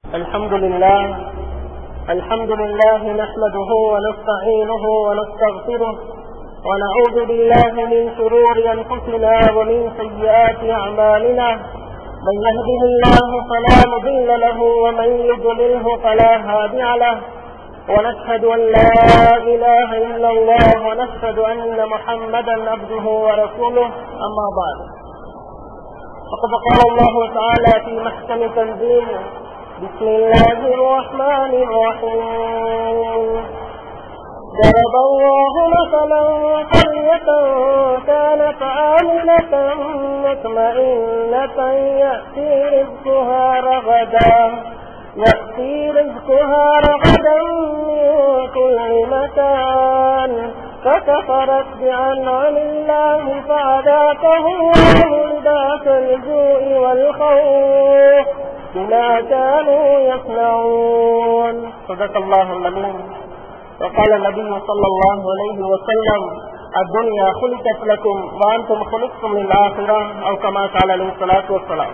الحمد لله الحمد لله نحمده ونستعينه ونستغفره ونعوذ بالله من شرور أنفسنا ومن سيئات أعمالنا من يهده الله فلا مضل له ومن يضلله فلا هادي له ونشهد أن لا إله إلا الله ونشهد أن محمدا عبده ورسوله أما بعد فقد قال الله تعالى في محكم تنزيله بسم الله الرحمن الرحيم ضرب الله مثلا قرية كانت آمنة مطمئنة يأتي رزقها رغدا يأتي رزقها رغدا من كل مكان فكفرت بأنعم الله فأذاقه الله لباس الجوع والخوف بما كانوا يصنعون صدق الله العظيم وقال النبي صلى الله عليه وسلم الدنيا خلقت لكم وأنتم خلقتم للآخرة أو كما قال عليه الصلاة والسلام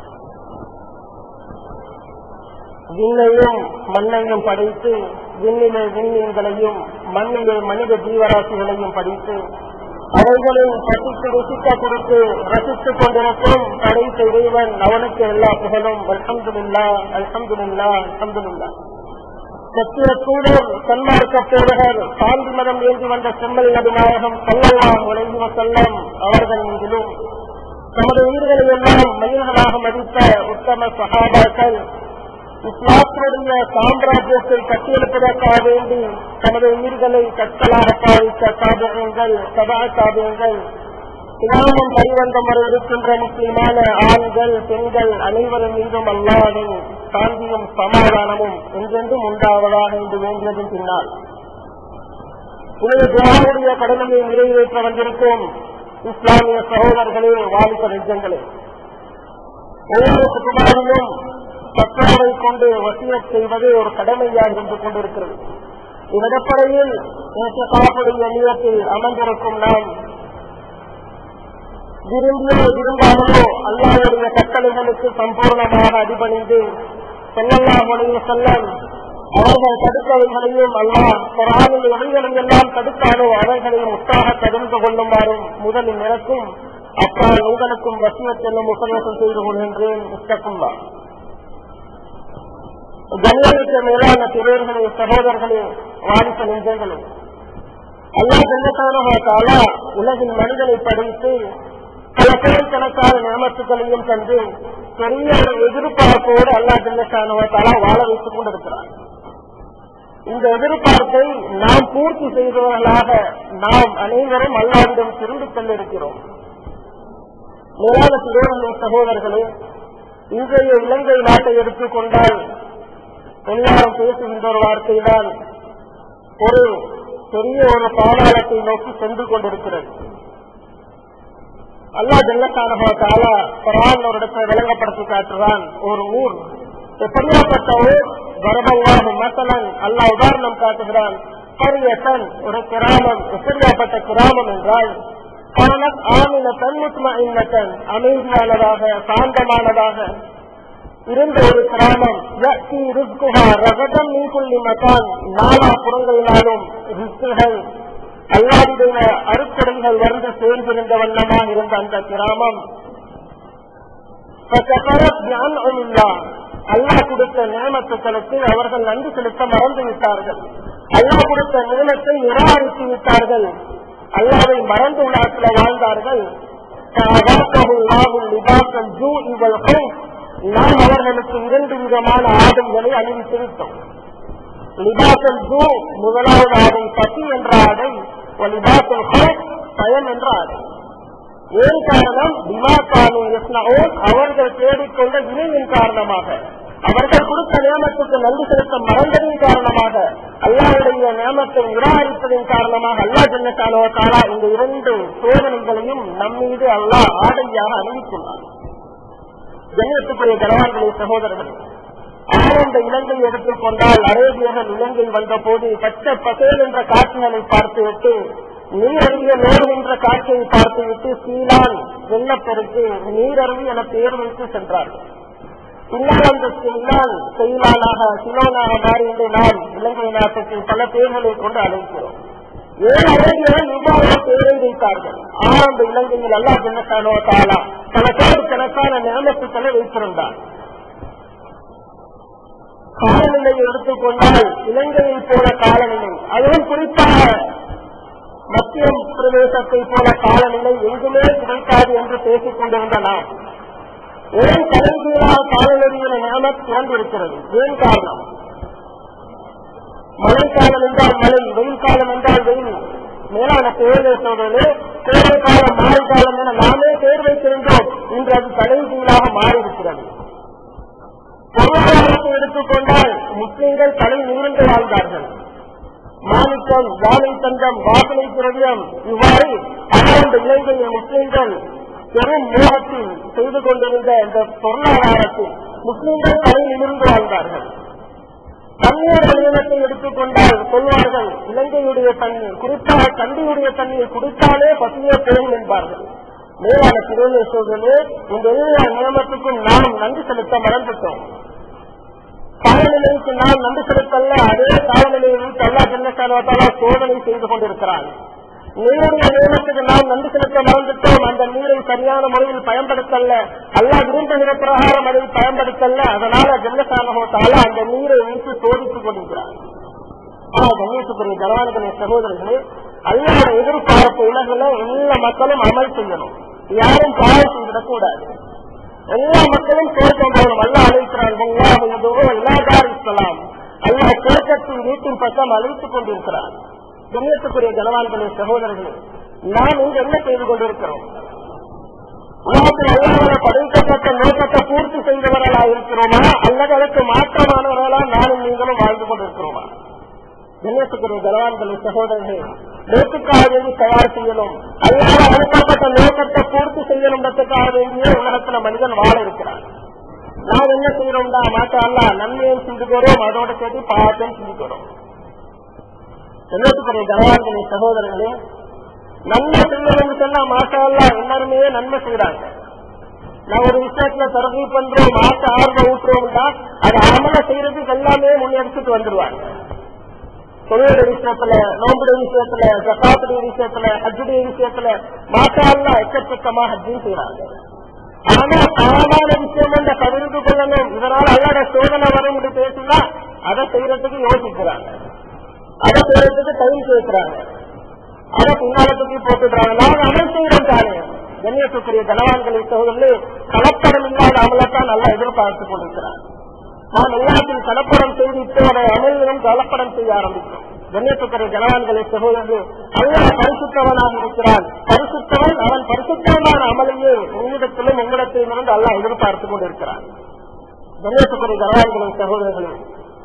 விண்ணையும் மண்ணையும் படைத்து விண்ணிலே விண்மீன்களையும் மண்ணிலே மனித ஜீவராசிகளையும் படித்து அவைகளில் பசித்து ருசிக்க கொடுத்து ரசித்துக் கொண்டிருக்கும் படைத்த இறைவன் அவனுக்கு எல்லா புகழும் அல்ஹம்துல்லா அல்ஹம்துல்லா அல்ஹம்துல்லா சத்திய சூழல் சன்மார்க்க பேரகர் சாந்தி மதம் ஏந்தி வந்த செம்மல் நபிநாயகம் சொல்லலாம் உலகிவ செல்லம் அவர்கள் மீதிலும் நமது உயிர்களை எல்லாம் மனிதர்களாக மதித்த உத்தம சகாபாக்கள் இஸ்லாத்தினுடைய சாம்ராஜ்யத்தை கட்டியெழுப்பதற்காக வேண்டி தமது உயிர்களை கற்களாக பாவித்த சாதகங்கள் சபா சாதகங்கள் இனாமும் பரிவந்தம் வரை இருக்கின்ற முஸ்லிமான ஆண்கள் பெண்கள் அனைவரும் மீதும் அல்லாதும் சாந்தியும் சமாதானமும் என்றென்றும் உண்டாவதாக என்று வேண்டியதும் பின்னால் உனது துவாவுடைய கடமையை நிறைவேற்ற வந்திருக்கும் இஸ்லாமிய சகோதரர்களே வாலிப நெஞ்சங்களே ஒவ்வொரு குடும்பமும் பற்றாவை கொண்டு வசியத் செய்வது ஒரு கடமையாக இருந்து கொண்டிருக்கிறது இதனப்படையில் காப்புடைய நியத்தில் அமர்ந்திருக்கும் நாம் விரும்பியோ விரும்பாமலோ அல்லாவுடைய கட்டளைகளுக்கு சம்பூர்ணமாக அடிபணிந்து செல்லல்லாம் உடைய செல்லம் அவர்கள் தடுத்தவைகளையும் அல்லா குரானில் எவைகளை எல்லாம் தடுத்தாலோ அவர்களையும் உற்சாக தகுந்து கொள்ளுமாறும் முதலில் எனக்கும் அப்பால் உங்களுக்கும் வசியத் என்னும் உபதேசம் செய்து கொள்கின்றேன் இஷ்டக்கும்பா கண்ணியமிக்க மேலான பெரியர்களே சகோதரர்களே வாரிச நெஞ்சங்களே அல்லா ஜன்னத்தான உலகின் மனிதனை படைத்து பல பேருக்கணக்கான நியமத்துகளையும் தந்து பெரிய ஒரு எதிர்பார்ப்போடு அல்லா ஜன்னத்தானவத்தாலா வாழ வைத்துக் கொண்டிருக்கிறார் இந்த எதிர்பார்ப்பை நாம் பூர்த்தி செய்தவர்களாக நாம் அனைவரும் அல்லாவிடம் திரும்பிக் கொண்டிருக்கிறோம் மேலான பெரியர்களே சகோதரர்களே இன்றைய இலங்கை நாட்டை எடுத்துக்கொண்டால் எல்லாரும் பேசுகின்ற ஒரு வார்த்தைதான் ஒரு பெரிய ஒரு பாதாளத்தை நோக்கி சென்று கொண்டிருக்கிறது அல்லா ஜல்லத்தான பரான் ஒரு இடத்தை விளங்கப்படுத்தி காட்டுறான் ஒரு ஊர் எப்படியாப்பட்ட ஊர் வரபல்லாஹு மசலன் அல்லா உதாரணம் காட்டுகிறான் பரியசன் ஒரு கிராமம் எப்படியாப்பட்ட கிராமம் என்றால் ஆமினத்தன் முத்மஇன்னத்தன் அமைதியானதாக சாந்தமானதாக இருந்த ஒரு கிராமம் ரகதம் மீன்கொள்ளி மகான் நாலா புறங்களினாலும் ரிஸ்குகள் அல்லாவுடைய அறுக்கடைகள் வந்து சேர்ந்திருந்த வண்ணமாக இருந்த அந்த கிராமம் அல்லா கொடுத்த நியமத்துக்களுக்கு அவர்கள் நன்றி செலுத்த மறந்து விட்டார்கள் அல்லா கொடுத்த நியமத்தை நிராகரித்து விட்டார்கள் அல்லாவை மறந்து உலகத்தில் வாழ்ந்தார்கள் நாம் அவர்களுக்கு இரண்டு விதமான ஆடைகளை அணிவித்து விட்டோம் லிபாசல் ஜூ முதலாவது ஆடை பசி என்ற ஆடை லிபாசல் ஹோக் பயன் என்ற ஆடை ஏன் காரணம் விமாக்கானு அவர்கள் தேடிக்கொண்ட இணையின் காரணமாக அவர்கள் கொடுத்த நியமத்துக்கு நன்றி செலுத்த மறந்ததின் காரணமாக அல்லாவுடைய நியமத்தை நிராகரிப்பதன் காரணமாக அல்லா ஜன்னத்தானோ தாலா இந்த இரண்டு சோதனைகளையும் நம்மீது அல்லா ஆடையாக அறிவித்துள்ளார் ஜன்னத்துக்குரிய கனவான்களை சகோதரர்கள் ஆனந்த இலங்கை எடுத்துக் கொண்டால் அரேபியர்கள் இலங்கை வந்த போது பச்சை பசேல் என்ற காட்சிகளை பார்த்துவிட்டு நீரறிய நேரு என்ற காட்சியை பார்த்துவிட்டு சீலான் வெள்ளப்பெருக்கு நீரறிவு என பெயர் வைத்து சென்றார்கள் பின்னால் அந்த சிலான் செயலானாக சிலோனாக மாறி இன்று நாம் இலங்கை நாட்டுக்கு பல பேர்களை கொண்டு அழைக்கிறோம் ஏழு அறிஞர்கள் இவ்வாறு பேரை வைத்தார்கள் ஆரம்ப இலங்கையில் அல்லா ஜனக்கானோ தாலா பல கோடிக்கணக்கான நியமத்துக்களை வைத்திருந்தார் காலநிலையை எடுத்துக்கொண்டால் இலங்கையை போல காலநிலை அதுவும் குறிப்பாக மத்திய பிரதேசத்தை போல காலநிலை எங்குமே கிடைக்காது என்று பேசிக் கொண்டிருந்த நாம் ஏன் தலைகீழால் காலநிலையில நியமத் திறந்திருக்கிறது ஏன் காரணம் மழைக்காலம் என்றால் மழை வெயில் காலம் என்றால் வெயில் மேலான தேர்வை சொல்றது கோடை காலம் மாறி காலம் என நாமே தேர் வைத்திருந்தோம் இன்று அது தலைகீழாக மாறியிருக்கிறது பொருளாதாரத்தை எடுத்துக்கொண்டால் முஸ்லிம்கள் தலை நிமிர்ந்து வாழ்ந்தார்கள் மாணிக்கம் வாழை தங்கம் வாசனை திரவியம் இவ்வாறு பன்னெண்டு இலங்கையில் முஸ்லிம்கள் பெரும் மோகத்தில் செய்து கொண்டிருந்த இந்த பொருளாதாரத்தில் முஸ்லிம்கள் தலை நிமிர்ந்து வாழ்ந்தார்கள் தண்ணீர் நியமத்தை எடுத்துக்கொண்டால் சொல்வார்கள் இலங்கையுடைய தண்ணீர் குறிப்பாக கண்டியுடைய தண்ணீர் குடித்தாலே பசியே போகும் என்பார்கள் மேலான திருநேஸ்வரர்களே இந்த எல்லா நியமத்துக்கும் நாம் நன்றி செலுத்த மறந்துட்டோம் காலநிலைக்கு நாம் நன்றி செலுத்தல்ல அதே காலநிலையில் அல்லா ஜன்னசாலா சோதனை செய்து கொண்டிருக்கிறார் நீருடைய நியமத்துக்கு நாம் நன்றி செலுத்த மறந்துட்டோம் அந்த நீரை சரியான முறையில் பயன்படுத்தல்ல அல்லா விரும்புகிற பிரகாரம் அதை பயன்படுத்தல்ல அதனால ஜன்னசாலா அந்த நீரை வைத்து சோதித்துக் கொண்டிருக்கிறார் ஆனா கண்ணியத்துக்குரிய ஜனவான்களே சகோதரர்களே அல்லாத எதிர்பார்ப்பு உலகில எல்லா மக்களும் அமல் செய்யணும் யாரும் பாவம் செய்திடக்கூடாது எல்லா மக்களும் தோற்றம் போகணும் அல்ல அழைக்கிறான் எல்லாதார் இஸ்லாம் அல்லா தோற்றத்தின் வீட்டின் பக்கம் அழைத்துக் கொண்டிருக்கிறார் கண்ணியத்துக்குரிய ஜனவான்களே சகோதரர்களே நாம் இங்கு என்ன செய்து கொண்டிருக்கிறோம் உலகத்தில் அல்லாத படைக்கப்பட்ட நோக்கத்தை பூர்த்தி செய்தவர்களா இருக்கிறோமா அல்லது அதற்கு மாற்றமானவர்களா நானும் நீங்களும் வாழ்ந்து கொண்டிருக்கிறோமா கண்ணியத்துக்குரிய ஜனவான்களே சகோதரர்களே நோக்குக்காக வேண்டி தயார் செய்யணும் அல்லாத அனுப்பப்பட்ட நோக்கத்தை பூர்த்தி செய்யணுன்றதுக்காக வேண்டிய உலகத்துல மனிதன் வாழ இருக்கிறான் நாம் என்ன செய்யறோம்டா மாட்டா அல்லா நன்மையும் சிந்துக்கிறோம் அதோட சேர்த்து பாவத்தையும் சிந்திக்கிறோம் கண்ணியத்துக்குரிய ஜனவான்களே சகோதரர்களே நன்மை செய்யணும்னு சொன்னா மாட்டா அல்லா எல்லாருமே நன்மை செய்யறாங்க நான் ஒரு விஷயத்துல தரகு பண்றோம் ஆசை ஆர்வம் ஊட்டுறோம்னா அது அமல செய்யறதுக்கு எல்லாமே முன்னெடுத்துட்டு வந்துருவாங்க தொழிலுடைய விஷயத்துல நோம்புடைய விஷயத்துல ஜக்காத்துடைய விஷயத்துல ஹஜ்ஜுடைய விஷயத்துல மாட்டாலாம் எக்கச்சக்கமா ஹஜ்ஜும் செய்யறாங்க ஆனா சாதாரண விஷயம் என்ற பகிர்ந்து கொள்ளணும் இதனால் அல்லாத சோதனை வரும் என்று பேசினா அதை செய்யறதுக்கு யோசிக்கிறாங்க அதை செய்யறதுக்கு டைம் கேட்கிறாங்க அதை பின்னாலத்துக்கு போட்டுக்கிறாங்க நாங்க அமல் செய்யறோம் தானே கண்ணியத்துக்குரிய கனவான்களை சோதனை கலப்படம் இல்லாத அமலத்தான் நல்லா எதிர்பார்த்துக் கொண்டிருக்கிறாங்க நாம் எல்லாத்தையும் கலப்படம் செய்துவிட்டு அதை அமல்களும் கலப்படம் செய்ய ஆரம்பித்தோம் கண்ணியத்துக்குரிய ஜனவான்களை சகோதரர்கள் அல்ல பரிசுத்தவனாக இருக்கிறான் பரிசுத்தவன் அவன் பரிசுத்தவனான அமலையே உங்களிடத்திலும் உங்களிடத்திலும் இருந்து அல்ல எதிர்பார்த்துக் கொண்டிருக்கிறான் கண்ணியத்துக்குரிய ஜனவான்களை சகோதரர்களே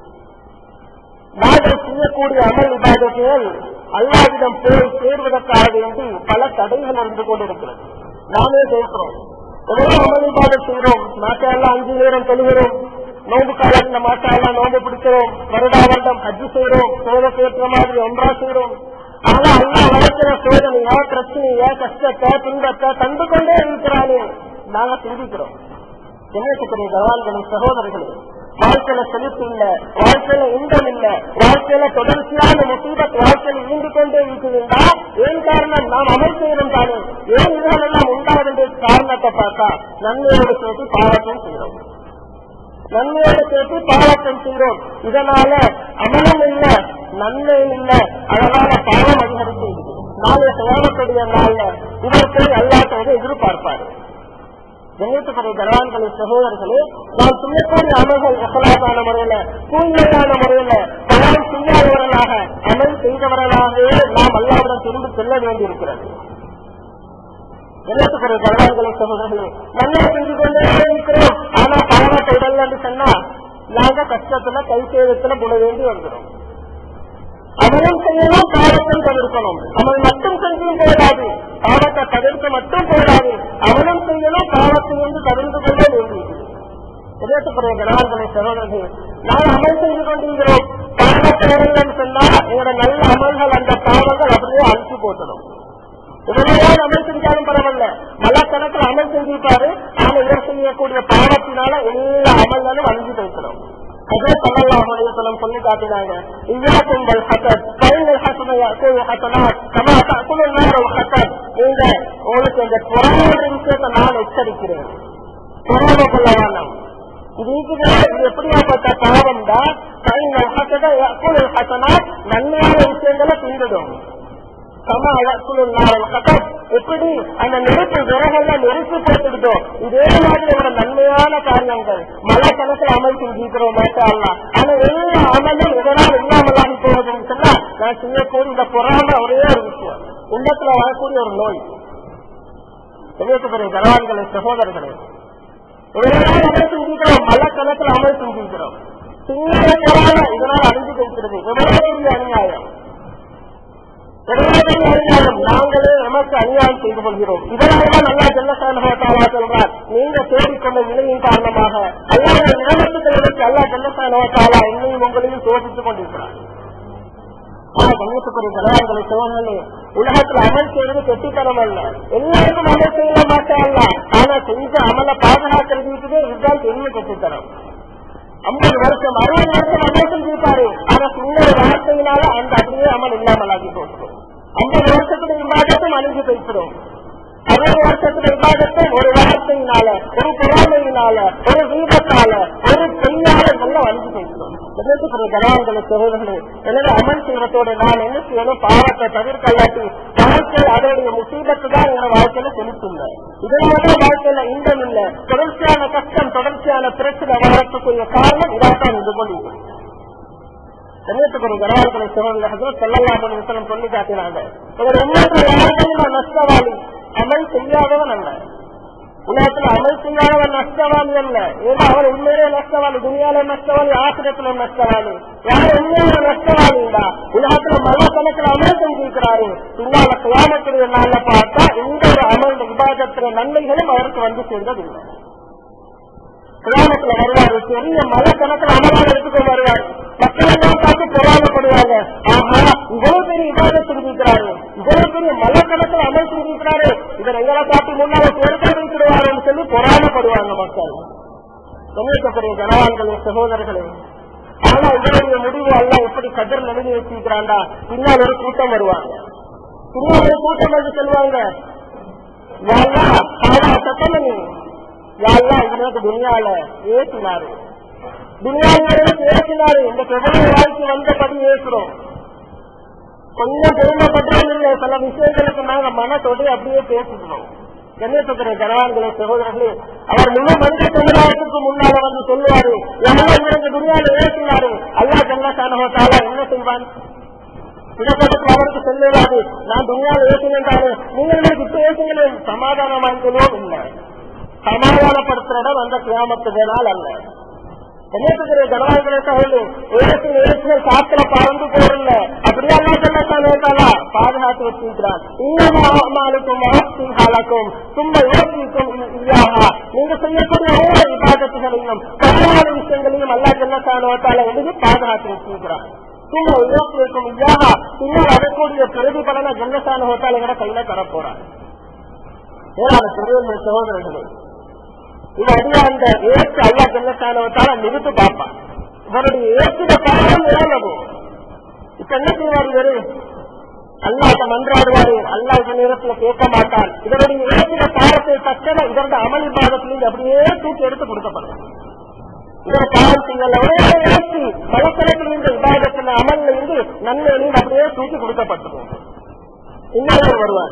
நாங்கள் செய்யக்கூடிய அமல் விவாதங்கள் அல்லாவிடம் போய் சேர்வதற்காக வேண்டி பல தடைகள் இருந்து கொண்டிருக்கிறது நாமே பேசுறோம் எவ்வளவு அமல் விவாதம் செய்கிறோம் நாட்கள் அஞ்சு நேரம் தொழுகிறோம் நோம்பு காலத்துல மாட்டாலாம் நோம்பு பிடிக்கிறோம் வருடா வருடம் ஹஜ்ஜு செய்யறோம் சோதனை ஏற்ற மாதிரி ஒன்றா செய்யறோம் ஆனா அல்லா வளர்க்கிற சோதனையா பிரச்சனையா கஷ்டத்தை துன்பத்தை கண்டு கொண்டே இருக்கிறானே நாங்க சிந்திக்கிறோம் என்னத்துக்குரிய கவான்களும் சகோதரர்களே வாழ்க்கையில செழிப்பு இல்ல வாழ்க்கையில இன்பம் இல்ல வாழ்க்கையில தொடர்ச்சியான முசீபத் வாழ்க்கையில் ஈண்டு கொண்டே இருக்குதுண்டா ஏன் காரணம் நாம் அமல் செய்யணும் தானே ஏன் இதுகள் எல்லாம் உண்டாகுது காரணத்தை பார்த்தா நன்மையோடு சேர்த்து பாவத்தையும் செய்யறோம் நன்மையோடு சேர்த்து பாவத்தம் செய்கிறோம் இதனால அமலம் இல்ல நன்மை இல்ல அதனால பாவம் அதிகரித்து நாளைய சேவக்கூடிய நாள்ல இதற்கு அல்லாட்டோடு எதிர்பார்ப்பாரு கண்ணியத்துக்குரிய கனவான்களே சகோதரர்களே நாம் செய்யக்கூடிய அமல்கள் எசலாதான முறையில தூய்மையான முறையில பாவம் செய்யாதவர்களாக அமல் செய்தவர்களாகவே நாம் அல்லாவிடம் திரும்பி செல்ல வேண்டியிருக்கிறது எல்லாத்துக்குரிய கனவான்களை சகோதரர்களே நல்லா செஞ்சு கொண்டே இருக்கிறோம் ஆனா பாவத்தை இடலன்னு சொன்னா நாங்க கஷ்டத்துல கை சேதத்துல புல வேண்டி வந்துடும் அவனும் செய்யணும் பாவத்தையும் தவிர்க்கணும் அவன் மட்டும் செஞ்சும் போதாது பாவத்தை தவிர்க்க மட்டும் போதாது அவனும் செய்யணும் பாவத்தை என்று தவிர்த்து கொண்டே வேண்டியது இதயத்துக்குரிய கணவர்களை சகோதரர்கள் நாம் அமல் செய்து கொண்டிருக்கிறோம் பாவத்தை சொன்னா எங்களோட நல்ல அமல்கள் அந்த பாவங்கள் அப்படியே அழிச்சு போட்டணும் இவரையாவது அமல் செஞ்சாலும் பரவாயில்ல பல கணக்கில் அமல் செஞ்சிருப்பாரு ஆனா இவர் செய்யக்கூடிய பாவத்தினால எல்லா அமல் அதே சல்லல்லாஹு அலைஹி வஸல்லம் சொல்லி காட்டினாங்க இய்யாக்கும் பல் ஹசத் ஃபைனல் ஹசன யாக்குல் ஹசனாத் கமா தஅக்குலு நார் அல் ஹசத் நீங்க உங்களுக்கு இந்த பொறாமை விஷயத்தை நான் எச்சரிக்கிறேன் பொறாமை கொள்ள வேண்டாம் இது இருக்குது இது எப்படியாப்பட்ட பாவம் தான் ஃபைனல் ஹசத யாக்குல் ஹசனாத் நன்மையான விஷயங்களை தின்றுடும் கமா யாக்குலு நார் அல் ஹசத் எப்படி அந்த நெருப்பு விறகல்ல நெருப்பு போட்டுக்கிட்டோ இதே மாதிரி ஒரு நன்மையான காரியங்கள் மழை கணக்கில் அமல் செஞ்சிருக்கிறோம் மாட்டா ஆனா எல்லா அமலும் இதனால் இல்லாமலாகி போவதுன்னு சொன்னா நான் செய்யக்கூடிய இந்த பொறாம ஒரே ஒரு விஷயம் உள்ளத்துல வரக்கூடிய ஒரு நோய் பெரிய கனவான்களை சகோதரர்களே இதனால் அமல் செஞ்சிருக்கிறோம் மழை கணக்கில் அமல் செஞ்சிருக்கிறோம் சின்ன பொறாம இதனால் அழிஞ்சு வைக்கிறது எவ்வளவு பெரிய அநியாயம் நாங்களே நமக்கு அநியாயம் செய்து கொள்கிறோம் இதனால்தான் நல்லா ஜெல்லசானவத்தாலா சொல்றார் நீங்க தேடிக்கொண்ட நிலையின் காரணமாக அல்லாத நியமத்துக்களை வச்சு அல்லா ஜெல்லசானவத்தாலா என்னையும் உங்களையும் சோதித்துக் கொண்டிருக்கிறார் கண்ணியத்துக்குரிய ஜனவான்களை சோழர்களே உலகத்தில் அமல் செய்வது கெட்டித்தனம் அல்ல எல்லாருக்கும் அமல் செய்ய மாட்டாங்க ஆனா செஞ்ச அமல பாதுகாக்கிறதுக்கு இதுதான் பெரிய கெட்டித்தனம் ஐம்பது வருஷம் அறுபது வருஷம் அமல் செஞ்சிருப்பாரு ஆனா சின்ன ஒரு வார்த்தையினால அந்த அப்படியே அமல் இல்லாமல் ஆகி போட்டுரும் ஐம்பது வருஷத்துக்கு விவாதத்தும் அழிஞ்சு போய்க்கிறோம் அறுபது வருஷத்துக்கு விவாதத்தும் ஒரு வார்த்தையினால ஒரு பொறாமையினால ஒரு வீதத்தால ஒரு பொய்யால நல்லா அழிஞ்சு போய்க்கிறோம் என்னத்துக்கு கனவான்களை சகோதரர்களே எனவே அமல் செய்வதோட நான் என்ன செய்யணும் பாவத்தை தவிர்க்கலாட்டி வாழ்க்கை அதனுடைய முசீபத்து தான் என் வாழ்க்கையில செலுத்துங்க இதனாலதான் வாழ்க்கையில இன்பம் இல்ல தொடர்ச்சியான கஷ்டம் தொடர்ச்சியான பிரச்சனை வளர்க்கக்கூடிய காரணம் இதாத்தான் இது கொண்டு கண்ணியத்துக்குரிய கனவான்களை சகோதரர்கள் செல்லலாம் விசனம் சொல்லி காட்டினாங்க இவர் உண்மைக்கு யாருக்கும் நஷ்டவாளி அமல் செய்யாதவன் அல்ல உலகத்துல அமல் செய்யாதவன் நஷ்டவாளி அல்ல ஏன்னா அவர் உண்மையிலே நஷ்டவாளி துணியால நஷ்டவாளி ஆசிரியத்துல நஷ்டவாளி யார் உண்மையான நஷ்டவாளிங்களா உலகத்துல மல கணக்கில் அமல் செஞ்சிருக்கிறாரு பின்னால கிராமத்துடைய நாள்ல பார்த்தா இந்த ஒரு அமல் விவாதத்துல நன்மைகளும் அவருக்கு வந்து சேர்ந்ததில்லை கிராமத்துல வருவாரு பெரிய மலை கணக்கில் அமலாக எடுத்துக்கொண்டு வருவார் மக்கள் எல்லாம் பார்த்து பொறாமப்படுவாங்க ஆஹா இவ்வளவு பெரிய விவாதம் செஞ்சிருக்கிறாரு இவ்வளவு பெரிய மலை கணக்கில் அமல் செஞ்சிருக்கிறாரு இவர் எங்களை பார்த்து முன்னால பெருக்க வைத்திருவாருன்னு சொல்லி பொறாமப்படுவாங்க மக்கள் கண்ணியத்தக்கூடிய ஜனவான்களே சகோதரர்களே ஆனா இவருடைய முடிவு எல்லாம் எப்படி கதிர் எழுதி வச்சிருக்கிறாண்டா பின்னால் ஒரு கூட்டம் வருவாங்க பின்னால் ஒரு கூட்டம் வந்து சொல்லுவாங்க சத்தமணி யாரெல்லாம் இதற்கு துணியால ஏற்றினாரு துணியாவிலிருந்து ஏற்றினாரு இந்த பிரபல வாழ்க்கை வந்தபடி ஏற்றுறோம் கொஞ்சம் பெருமைப்பட்டதும் இல்லை சில விஷயங்களுக்கு நாங்க மனத்தோடு அப்படியே பேசுகிறோம் கண்ணியத்துக்கிற ஜனவான்களே சகோதரர்களே அவர் முழு மனித சமுதாயத்துக்கு முன்னால வந்து சொல்லுவாரு எவ்வளவு இவருக்கு துணியால ஏற்றினாரு அல்லா ஜன்னசானகத்தால என்ன செய்வான் இடப்பட்டு அவருக்கு சொல்லுவாரு நான் துணியால ஏற்றினாரு நீங்கள் இப்ப ஏற்றுங்களேன் சமாதானமாங்களோ இல்லை சமாதானப்படுத்துற இடம் அந்த கிராமத்துக்கு நாள் அல்ல என்னத்துக்குரிய ஜனநாயக சகோதரி ஏற்று ஏற்று காத்துல பறந்து போறல அப்படியே எல்லாம் சொல்லத்தானே பாதுகாத்து வச்சிருக்கிறார் இன்னும் ஆலக்கும் சும்மா யோசிக்கும் இல்லாமா நீங்க செய்யக்கூடிய ஒவ்வொரு விவாதத்துகளையும் பரவான விஷயங்களையும் அல்லா ஜன்னத்தானவத்தால எழுதி பாதுகாத்து வச்சிருக்கிறார் சும்மா யோசிக்கும் இல்லாமா பின்னர் அதற்குரிய பிரதிபலனை ஜன்னத்தானவத்தால கையில தரப்போறார் ஏழாவது பெரிய சகோதரர்களே இது அடியா அந்த ஏற்று அல்லா ஜன்னத்தானவத்தால நிறுத்து பார்ப்பான் இவருடைய ஏற்றுட காரணம் இழந்தது இப்ப என்ன செய்வார் இவரு அல்லாட்ட மன்றாடுவாரு அல்லா இந்த நேரத்துல கேட்க மாட்டான் இதனுடைய ஏற்றுட காலத்தை தக்கன இதனுடைய அமல் பாகத்திலிருந்து அப்படியே தூக்கி எடுத்து கொடுக்கப்படும் இதன் பாவம் செய்யல ஒரே ஏற்றி மலக்கணக்கில் இந்த விவாதத்துல அமல்ல இருந்து நன்மையிலிருந்து அப்படியே தூக்கி கொடுக்கப்பட்டது இன்னொருவர் வருவார்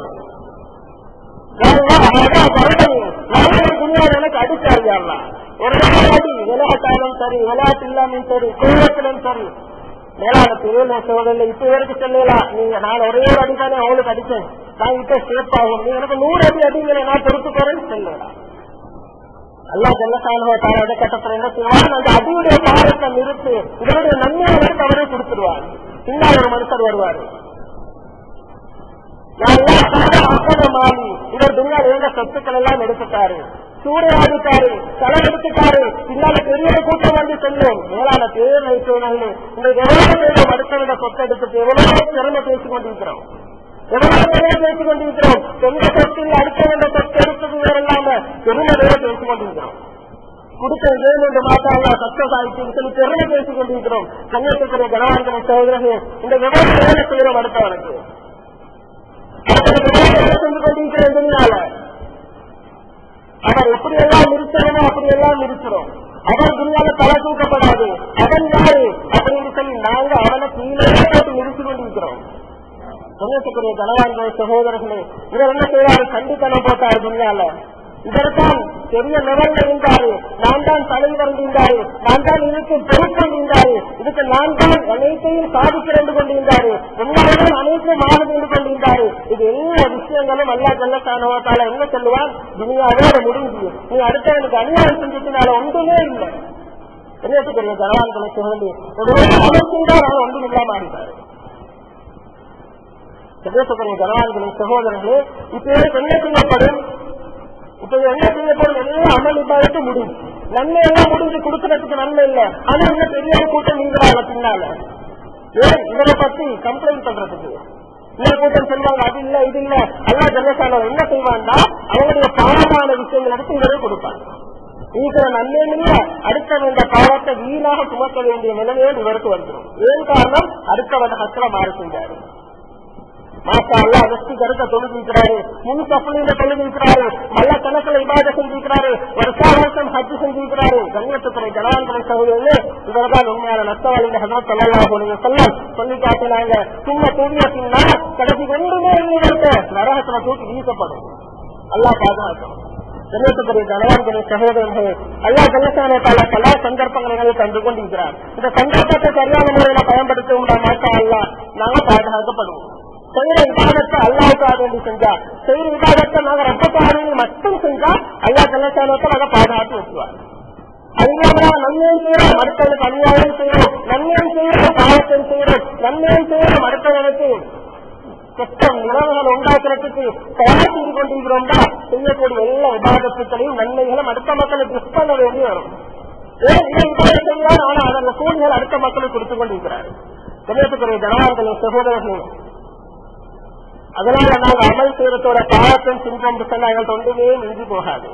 எனக்கு அடிச்சாரியாங்களா ஒரே அடி விளையாட்டாலும் சரி விளையாட்டு இல்லாமல் சரி குடும்பத்திலும் சரி மேலான பெரிய சோதனை இப்ப வரைக்கும் சொல்லலாம் நீங்க நான் ஒரே ஒரு அடி தானே அவளுக்கு அடிச்சேன் நான் இப்ப சேஃப் ஆகும் நீ எனக்கு நூறு அடி அடிங்களை நான் பொறுத்து போறேன்னு சொல்லலாம் அல்லா ஜல்லசானோட கட்டத்தில் என்ன செய்வான் அந்த அடியுடைய பாரத்தை நிறுத்து இதனுடைய நன்மையை வந்து அவரே கொடுத்துருவார் பின்னால் ஒரு மனுஷர் வருவார் மாமி இவர் துணியால் இருந்த சொத்துக்கள் எல்லாம் எடுத்துட்டாரு சூறையாடிட்டாரு தலை எடுத்துட்டாரு பின்னால பெரிய கூட்டம் வந்து சொல்லும் மேலான பேர் வைத்தவர்கள் இந்த எவ்வளவு பேரும் அடுத்தவங்க சொத்தை எடுத்துட்டு எவ்வளவு திறமை பேசிக் கொண்டிருக்கிறோம் எவ்வளவு பேரை பேசிக் கொண்டிருக்கிறோம் எந்த சொத்தில் அடுத்தவங்க சொத்து எடுத்தது வேற இல்லாம பெருமை பேரை பேசிக் கொண்டிருக்கிறோம் கொடுத்த ஏழு மாதம் சக்சஸ் ஆயிடுச்சு சொல்லி பெருமை பேசிக் கொண்டிருக்கிறோம் கன்னியாகுமரி கனவான்களை சகோதரர்கள் இந்த விவசாயம் வேலை செய்யறோம் அடுத்தவனுக்கு செஞ்சு கொண்டிருக்கிறேன் துணியால அவர் எப்படி எல்லாம் இருக்கிறோமோ அப்படி எல்லாம் இருக்கிறோம் அவன் துணியால தலை தூக்கப்படாது அவன் யாரு அப்படின்னு சொல்லி நாங்க அவனை கீழே போட்டு நிறுத்தி கொண்டிருக்கிறோம் கன்னியாகுமரி கனவான்கள் சகோதரர்களே இவர் என்ன செய்யறாரு கண்டித்தனம் போட்டாரு துணியால இதற்கான் பெரிய லெவல்ல இருந்தாரு நான் தான் தலைவர் இருந்தாரு நான் தான் இதுக்கு பொறுப்பொண்டிருந்தாரு இதுக்கு நான் தான் அனைத்தையும் சாதிக்கிறேன் கொண்டிருந்தாரு உண்மையிலும் அனைத்தும் மாறுபட்டு கொண்டிருந்தாரு இது எல்லா விஷயங்களும் அல்லா ஜல்லத்தானவத்தால என்ன சொல்லுவான் துணியாவோட முடிஞ்சு நீ அடுத்தவனுக்கு அநியாயம் செஞ்சதுனால ஒன்றுமே இல்லை பெரிய ஜனவான்களை சொல்லி ஒரு அவன் செய்தால் அவன் ஒன்றும் இல்லாம இருந்தாரு பிரதேசத்துடைய ஜனவான்களை சகோதரர்களே இப்ப என்ன செய்யப்படும் இப்ப என்ன செய்யப்படும் எல்லாம் அமல் இல்லாத முடியும் நன்மை எல்லாம் முடிஞ்சு கொடுக்கறதுக்கு நன்மை இல்ல ஆனா இன்னும் பெரிய கூட்டம் நீங்கிறாங்க பின்னால ஏன் இவரை பத்தி கம்ப்ளைண்ட் பண்றதுக்கு இன்னொரு கூட்டம் சொல்லுவாங்க அது இல்ல இது இல்ல அல்லா ஜனசால என்ன செய்வான்னா அவங்களுடைய பாவமான விஷயங்கள் எடுத்து இவரே கொடுப்பாங்க இருக்கிற நன்மையில அடுத்த இந்த பாவத்தை வீணாக சுமக்க வேண்டிய நிலைமையோடு இவருக்கு வந்துடும் ஏன் காரணம் அடுத்தவன் ஹஸ்ல மாறி செஞ்சாரு மாசா அல்லா வெற்றி கருத்த தொழுதிருக்கிறாரு முன் சப்புளியில தொழுதிருக்கிறாரு நல்ல கணக்கில் இபாத செஞ்சிருக்கிறாரு வருஷா வருஷம் ஹஜ் செஞ்சிருக்கிறாரு கண்ணியத்துறை ஜனவான்களை சகோதரர்களே இவர்தான் உண்மையான நஷ்டவாளிகள் ஹசரத் ஸல்லல்லாஹு அலைஹி வஸல்லம் சொல்லி காட்டினாங்க சும்மா தூங்கிய பின்னா கடைசி ஒன்றுமே இவருக்கு நரகத்துல தூக்கி வீசப்படும் அல்லாஹ் பாதுகாக்கணும் கண்ணியத்துக்குரிய ஜனவான்களை சகோதரர்களே அல்லா ஜனசான பல பல சந்தர்ப்பங்களை தந்து கொண்டிருக்கிறார் இந்த சந்தர்ப்பத்தை சரியான முறையில பயன்படுத்த மாட்டா அல்ல நாங்க பாதுகாக்கப்படுவோம் செய்யற விவாதத்தை அல்லாவுக்காக வேண்டி செஞ்சா செய்யற விவாதத்தை நாங்க ரத்தக்காக வேண்டி மட்டும் செஞ்சா அல்லா கலாச்சாரத்தை நாங்க பாதுகாத்து வச்சுவார் அது இல்லாம நன்மையும் செய்யறோம் அடுத்தவனுக்கு அநியாயம் செய்யறோம் நன்மையும் செய்யறோம் பாவத்தையும் செய்யறோம் நன்மையும் செய்யறோம் அடுத்தவனுக்கு கஷ்டம் நிலவுகள் உண்டாக்குறதுக்கு தயார் செய்து கொண்டிருக்கிறோம்னா செய்யக்கூடிய எல்லா விவாதத்துக்களையும் நன்மைகளும் அடுத்த மக்களுக்கு கிஃப்ட் பண்ண வேண்டி வரும் ஏன் இந்த விவாதம் செய்யறான் ஆனா அதன் கூலிகள் அடுத்த மக்களுக்கு கொடுத்துக் கொண்டிருக்கிறார் கணியத்துக்குரிய ஜனவான்களை சகோதரர்கள் அதனால நாங்க அமல் செய்யறதோட பாவத்தையும் சிங்கம் சொன்னா எங்கள் தொண்டுமே மிஞ்சி போகாது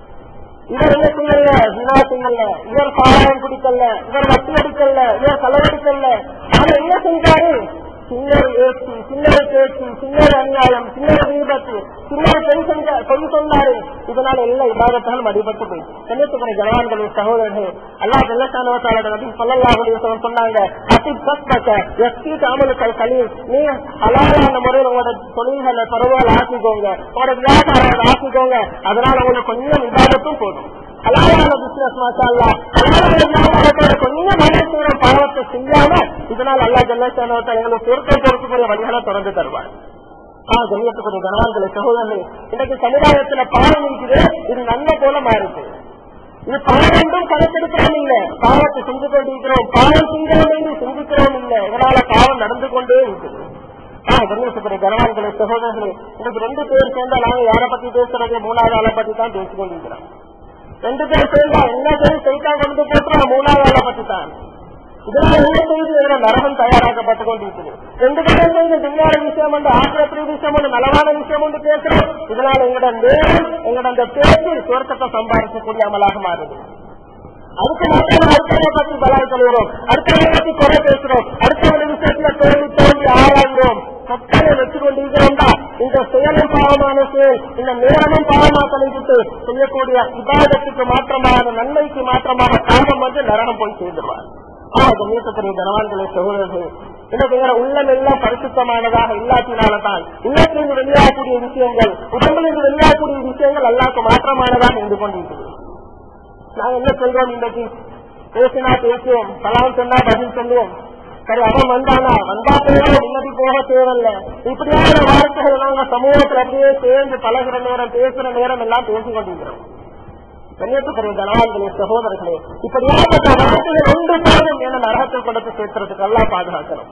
இவர் என்ன செய்யல வினா செய்யல இவர் சாராயம் குடிக்கல இவர் வட்டி அடிக்கல இவர் செலவடிக்கல ஆனா என்ன செஞ்சாரு சின்னர் ஏற்றி சின்னர் பேச்சு சின்னர் அநியாயம் சின்னர் விபத்து சின்னர் பெண் செஞ்ச பொய் சொன்னாரு இதனால எல்லா இபாதத்தாலும் அடிபட்டு போயிடுச்சு கன்னியாகுமரி ஜனவான்களின் சகோதரர்கள் அல்லா வெள்ளத்தானவத்தாளர் நபி சொல்லல்லாஹுடைய சொன்னாங்க அத்தி பக்க எஸ்டி தாமலுக்கள் கலி நீ ஹலாலான முறையில் உங்களோட தொழில்களை பரவாயில்ல ஆக்கிக்கோங்க உங்களோட வியாபாரம் ஆக்கிக்கோங்க அதனால உங்களுக்கு கொஞ்சம் விவாதத்தும் போதும் ஹலாலான பிசினஸ் மாஷா ஹலாலான கொஞ்சம் மனசு பாவத்தை செய்யாம இதனால் அல்லா ஜல்லத்தானவத்தை எங்களுக்கு பொருட்கள் பொறுத்துக்குரிய வழிகளை தொடர்ந்து தருவார் ஆ கண்ணியத்துக்குரிய கனவான்களை சகோதரர்களே இன்னைக்கு சமுதாயத்துல பாவம் இருக்குது இது நன்மை போல மாறுது இது பாவம் கணக்கெடுக்கிறோம் இல்ல பாவத்தை செஞ்சு கொண்டிருக்கிறோம் பாவம் செய்கிறோம் என்று சிந்திக்கிறோம் இல்ல இதனால பாவம் நடந்து கொண்டே இருக்குது ஆ கண்ணியத்துக்குரிய கனவான்களை சகோதரர்களே இன்னைக்கு ரெண்டு பேர் சேர்ந்தா நாங்க யாரை பத்தி பேசுறது மூணாவது ஆளை பத்தி தான் பேசிக் கொண்டிருக்கிறோம் ரெண்டு பேர் சேர்ந்தா என்ன பேர் செய்தா கொண்டு பேசுறோம் மூணாவது ஆளை பத்தி தான் இதனால என்ன செய்து இதுல நரகம் தயாராக்கப்பட்டுக் கொண்டிருக்கிறது ரெண்டு பேரும் செய்து விஞ்ஞான விஷயம் உண்டு ஆசிரியத்திரி விஷயம் உண்டு நலவான விஷயம் உண்டு பேசுறோம் இதனால எங்களோட நேரம் எங்களோட அந்த பேச்சு சுவர்க்கத்தை சம்பாதிக்கக்கூடிய அமலாக மாறுது அதுக்கு மட்டும் அடுத்தவனை பத்தி பலாய் சொல்கிறோம் அடுத்தவனை பத்தி குறை பேசுறோம் அடுத்தவனை விஷயத்துல தோண்டி தோண்டி ஆராய்கிறோம் சத்தனை வச்சு கொண்டிருக்கிறோம்டா இந்த செயலும் பாவமான செயல் இந்த நேரமும் பாவமா கழிவிட்டு செய்யக்கூடிய விவாதத்துக்கு மாற்றமாக நன்மைக்கு மாற்றமாக காரணம் வந்து நரகம் போய் சேர்ந்துருவார் கண்ணியத்துக்குரிய ஜனவான்களை சகோதரர்கள் இன்னைக்கு வேற உள்ளம் எல்லாம் பரிசுத்தமானதாக இல்லாத்தினால்தான் உள்ளத்திலிருந்து வெளியாகக்கூடிய விஷயங்கள் உடம்பிலிருந்து வெளியாகக்கூடிய விஷயங்கள் எல்லாருக்கும் மாற்றமானதாக இருந்து கொண்டிருக்கிறது நாங்க என்ன சொல்றோம் இன்றைக்கு பேசினா பேசுவோம் சலாம் சொன்னா பதில் சொல்லுவோம் சரி அவன் வந்தானா வந்தா தேவை முன்னாடி போக தேவையில்ல இப்படியான வார்த்தைகள் நாங்க சமூகத்துல அப்படியே சேர்ந்து பழகிற நேரம் பேசுற நேரம் எல்லாம் பேசிக் கொண்டிருக்கிறோம் கண்ணியத்துக்குரிய ஜனவான்களே சகோதரர்களே இப்படியாப்பட்ட வார்த்தைகள் ஒன்று போதும் என நரகத்தை கொண்டு சேர்த்துறதுக்கு எல்லாம் பாதுகாக்கணும்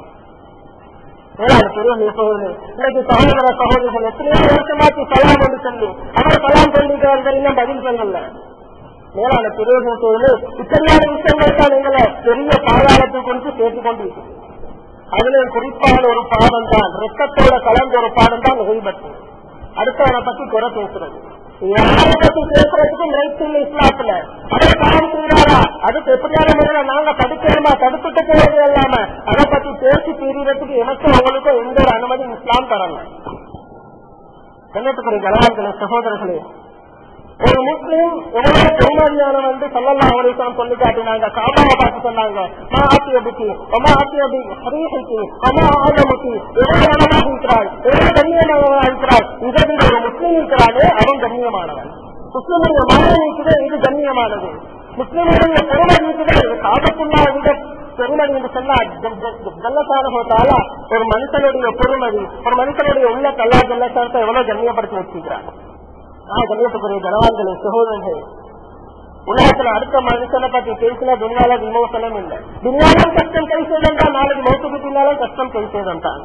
மேலான பெரிய சகோதரர் இன்னைக்கு சகோதர சகோதரர்கள் எத்தனையோ வருஷமாச்சு சலாம் என்று சொல்லி அவர் சலாம் சொல்லிக்கிறார்கள் இன்னும் பதில் சொல்லல மேலான பெரிய சகோதரர் இப்படியான விஷயங்கள் தான் எங்களை பெரிய பாதாளத்தை கொண்டு சேர்த்துக் கொண்டிருக்கு அதுல குறிப்பான ஒரு பாடம் தான் ரத்தத்தோட கலந்த ஒரு பாடம் தான் நுகைபட்டு அடுத்தவனை பத்தி குறை பேசுறது யாரை பத்தி பேசுறதுக்கும் ரைட் இல்லை இஸ்லாத்துல அதை பாவம் செய்யறாரா அதுக்கு எப்படியான முறையில நாங்க தடுக்கணுமா தடுத்துட்டு போறது இல்லாம அதை பத்தி பேசி தீர்றதுக்கு எனக்கும் அவங்களுக்கும் எந்த ஒரு அனுமதி இஸ்லாம் தரல கண்ணத்துக்குரிய கனவான்களே சகோதரர்களே ஒரு முஸ்லீம் எவ்வளவு பெருமதியான வந்து சொல்லலாம் அவரைத்தான் சொல்லி காட்டினாங்க காபாவை பார்த்து சொன்னாங்க மா ஆத்திய புத்தி அம்மா ஆத்திய ஹரீஹைக்கு அம்மா ஆலமுத்தி எவ்வளவு அழகாக இருக்கிறாள் எவ்வளவு கண்ணியமானவனாக இருக்கிறாள் இதற்கு ஒரு முஸ்லீம் இருக்கிறானே அவன் கண்ணியமானவன் முஸ்லிமுடைய மகன் இருக்குது இது கண்ணியமானது முஸ்லிமுடைய பெருமை இருக்குது இது காபத்துள்ளா விட பெருமதி என்று சொன்னால் ஜல்லத்தான ஒரு மனுஷனுடைய பெருமதி ஒரு மனுஷனுடைய உள்ள கல்லா ஜல்லத்தானத்தை எவ்வளவு கண்ணியப்படுத்தி வச்சிருக்கிறான் நான் கண்ணியத்துக்குரிய ஜனவான்களே சகோதரர்கள் உலகத்துல அடுத்த மனுஷனை பத்தி பேசினா துணியால விமோசனம் இல்லை துணியாலும் கஷ்டம் கை செய்தம் தான் நாளைக்கு மௌத்துக்கு பின்னாலும் கஷ்டம் கை செய்தம் தான்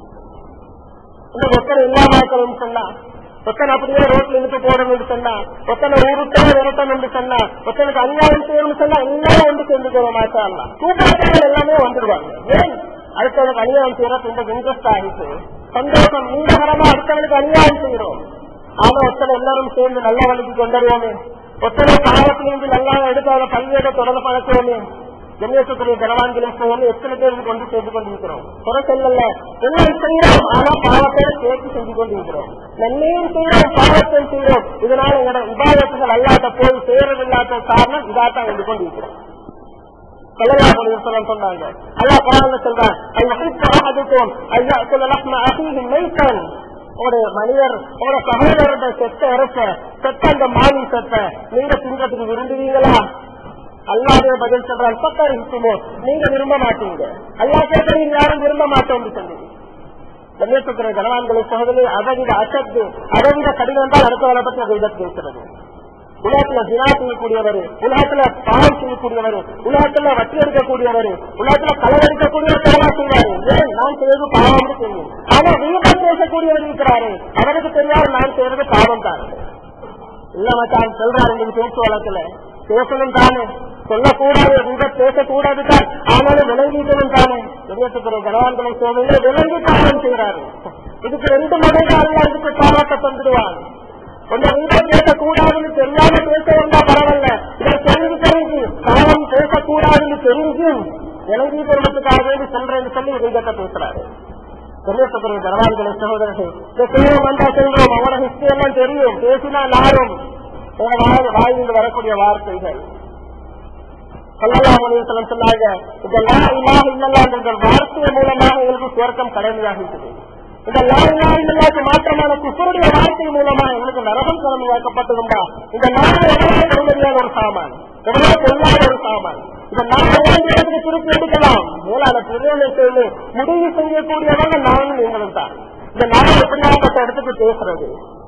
இன்னும் ஒத்தனை இல்லாமக்கணும் சொன்னா ஒத்தனை அப்படியே ரோட்ல இருந்து போடணும்னு சொன்னா ஒத்தனை ஊருக்கே விரட்டணும்னு சொன்னா ஒத்தனுக்கு அநியாயம் செய்யணும்னு சொன்னா எல்லாரும் ஒன்று சேர்ந்துக்கிற மாட்டாங்க கூட்டாளிகள் எல்லாமே வந்துடுவாங்க ஏன் அடுத்தவனுக்கு அநியாயம் செய்யறது இந்த இன்ட்ரெஸ்ட் ஆகிட்டு சந்தோஷம் நீண்டகரமா அடுத்தவனுக்கு அநியாயம் செய்யறோம் ஆனா ஒத்தனை எல்லாரும் சேர்ந்து நல்ல வழிக்கு கொண்டு வருவோமே ஒத்தனை பாவத்திலிருந்து நல்லா எடுத்து அதை பல்வேறு தொடர்ந்து பழக்குவோமே கண்ணியத்துக்குரிய கனவான்களும் போகணும் எத்தனை பேருக்கு கொண்டு சேர்த்து கொண்டிருக்கிறோம் குறை சொல்லல எல்லாம் செய்யறோம் ஆனா பாவத்தை சேர்த்து செஞ்சு கொண்டிருக்கிறோம் நன்மையும் செய்யறோம் பாவத்தை செய்யறோம் இதனால எங்களோட விவாதத்துகள் அல்லாத போய் சேரவில்லாத காரணம் இதாத்தான் வந்து கொண்டிருக்கிறோம் சொன்னாங்க அல்லா குரான் சொல்றான் ஐயா லக்ஷ்ம அசீஹின் மைத்தன் உங்களுடைய மனிதர் உங்களோட சகோதரருடைய செத்த இறக்க செத்த அந்த மாவி செத்த நீங்க திங்கத்துக்கு விரும்புவீங்களா அல்லாவே பதில் சொல்றான் பக்கர் இருக்குமோ நீங்க விரும்ப மாட்டீங்க அல்லா கேட்கறீங்க யாரும் விரும்ப மாட்டோம் சொன்னீங்க கண்ணியத்துக்கிற கனவான்களை சகோதரி அதவித அசத்து அதவித கடினம் தான் அடுத்தவரை பற்றி அதை பேசுறது உலகத்துல தினா செய்யக்கூடியவர் உலகத்துல பாவம் செய்யக்கூடியவர் உலகத்துல வட்டி எடுக்கக்கூடியவர் உலகத்துல களவெடுக்கக்கூடியவர் தேவா செய்வாரு ஏன் நான் செய்வது பாவம் தெரியும் ஆனா வீரம் பேசக்கூடியவர் இருக்கிறாரு அவருக்கு தெரியாது நான் செய்யறது பாவம் தான் இல்ல மச்சான் சொல்றாரு இந்த பேச்சு வழக்குல பேசணும் தானே சொல்லக்கூடாது இந்த பேசக்கூடாது தான் ஆனாலும் விளங்கிக்கணும் தானே விதத்துக்குற கனவான்களை சோதனை விளங்கி பாவம் செய்யறாரு இதுக்கு ரெண்டு மனைவி இதுக்கு பாவத்தை தந்துடுவாங்க கொஞ்சம் வீட்டை பேசக்கூடாதுன்னு தெரியாம பேச வந்தா பரவாயில்ல இதை தெரிஞ்சு தெரிஞ்சு பாவம் பேசக்கூடாதுன்னு தெரிஞ்சு விளங்கி பெருமத்துக்காக வேண்டி சொல்றேன்னு சொல்லி விதத்தை பேசுறாரு கண்ணியத்துக்குரிய கனவான்களை சகோதரர்கள் இந்த செய்வோம் வந்தா செல்வோம் அவனோட ஹிஸ்டரி எல்லாம் தெரியும் பேசினா நாரும் வாயிலிருந்து வரக்கூடிய வார்த்தைகள் சொல்லலாம் சொன்னாங்க இதெல்லாம் இல்லாம இல்லலாம் என்ற வார்த்தை மூலமாக எங்களுக்கு சுவர்க்கம் கடமையாகிட்டது இந்த லாயில்லாக்கு மாற்றமான குசருடைய வார்த்தை மூலமா எங்களுக்கு நரகம் கடமையாக்கப்பட்டதுண்டா இந்த நாடு எவ்வளவு பெருமதியான ஒரு சாமான் எவ்வளவு பொருளாத ஒரு சாமான் இந்த நாடு இடத்துக்கு திருப்பி எடுக்கலாம் மேலான திருநெல்வேலி முடிவு செய்யக்கூடியவங்க நானும் நீங்களும் தான் இந்த நாடு எப்படியாப்பட்ட இடத்துக்கு பேசுறது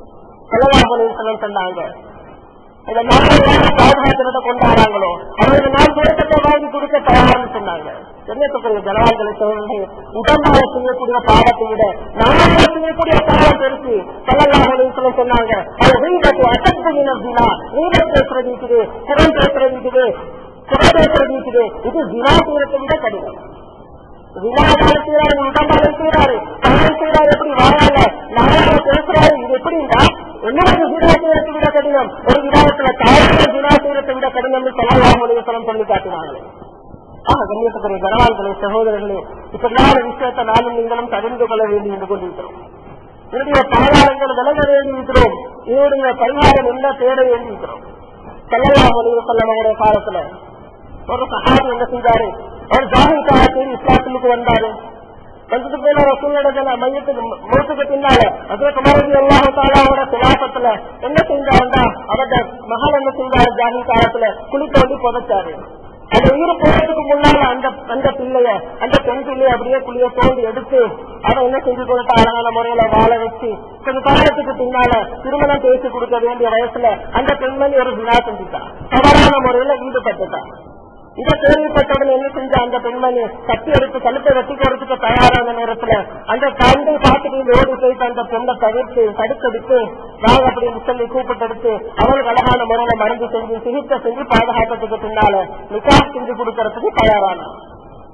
செலவாக சொன்னாங்க இந்த நாடு பாதுகாக்கிறத கொண்டாடுறாங்களோ அவருக்கு நான் சுரக்கத்தை வாங்கி கொடுக்க தயார்னு சொன்னாங்க என்னத்துக்குரிய ஜனவான்களை சொல்றது உடம்பாக செய்யக்கூடிய பாவத்தை விட நாளாக செய்யக்கூடிய பாவம் பெருசு செல்லல்லாக சொன்னாங்க அது வீடத்து அசத்து அப்படின்னா வீட பேசுறது இருக்குது புறம் பேசுறது இருக்குது குறை பேசுறது இருக்குது இது வினா செய்யறதை விட கடினம் வினாதான செய்யறாரு உடம்பாக செய்யறாரு பணம் செய்யறாரு எப்படி வாழாங்க நாளாக பேசுறாரு இது எப்படின்னா என்னோட வினா செய்யறதை விட கடினம் ஒரு விவாதத்துல தாழ்ந்த வினா செய்யறதை விட கடினம் சொல்லலாம் சொல்லி காட்டினாங்களே ஆக கண்ணியத்துக்குரிய கனவான்களே சகோதரர்களே இப்படியான விஷயத்தை நானும் நீங்களும் தெரிந்து கொள்ள வேண்டி என்று கொண்டிருக்கிறோம் இதனுடைய பாதாளங்கள் விலக வேண்டியிருக்கிறோம் இதனுடைய பரிகாரம் என்ன தேட வேண்டியிருக்கிறோம் செல்லலாம் செல்லவங்களுடைய காலத்துல ஒரு சகாபி என்ன செய்தாரு அவர் ஜாகிர் காலத்தில் இஸ்லாத்துக்கு வந்தாரு வந்தது போல ரசூலோட மையத்துக்கு மூத்துக்கு பின்னால அதுல குமாரதி அல்லாஹ் தாலாவோட சிலாசத்துல என்ன செஞ்சாருண்டா அவருடைய மகள் என்ன செஞ்சாரு ஜாகிர் காலத்துல குளி தோண்டி புதைச்சாரு அந்த உயிர் போறதுக்கு முன்னால அந்த அந்த பிள்ளைய அந்த பெண் பிள்ளைய அப்படியே குளிய தோண்டி எடுத்து அதை என்ன செஞ்சு கொடுத்தா அழகான முறையில வாழ வச்சு கொஞ்ச காலத்துக்கு பின்னால திருமணம் பேசி கொடுக்க வேண்டிய வயசுல அந்த பெண்மணி ஒரு விழா செஞ்சுட்டா தவறான முறையில ஈடுபட்டுட்டா இதை கேள்விப்பட்டவுடன் என்ன செஞ்ச அந்த பெண்மணி கத்தி எடுத்து கழுத்தை வெட்டி கொடுத்துக்க தயாரான நேரத்துல அந்த தந்தை பார்த்துட்டு ஓடி போயிட்டு அந்த பெண்ணை தவிர்த்து தடுத்தெடுத்து வாங்க அப்படின்னு சொல்லி கூப்பிட்டெடுத்து அவளுக்கு அழகான முறையில மருந்து செஞ்சு சிகிச்சை செஞ்சு பாதுகாக்கிறதுக்கு பின்னால நிக்கா செஞ்சு கொடுக்கறதுக்கு தயாரான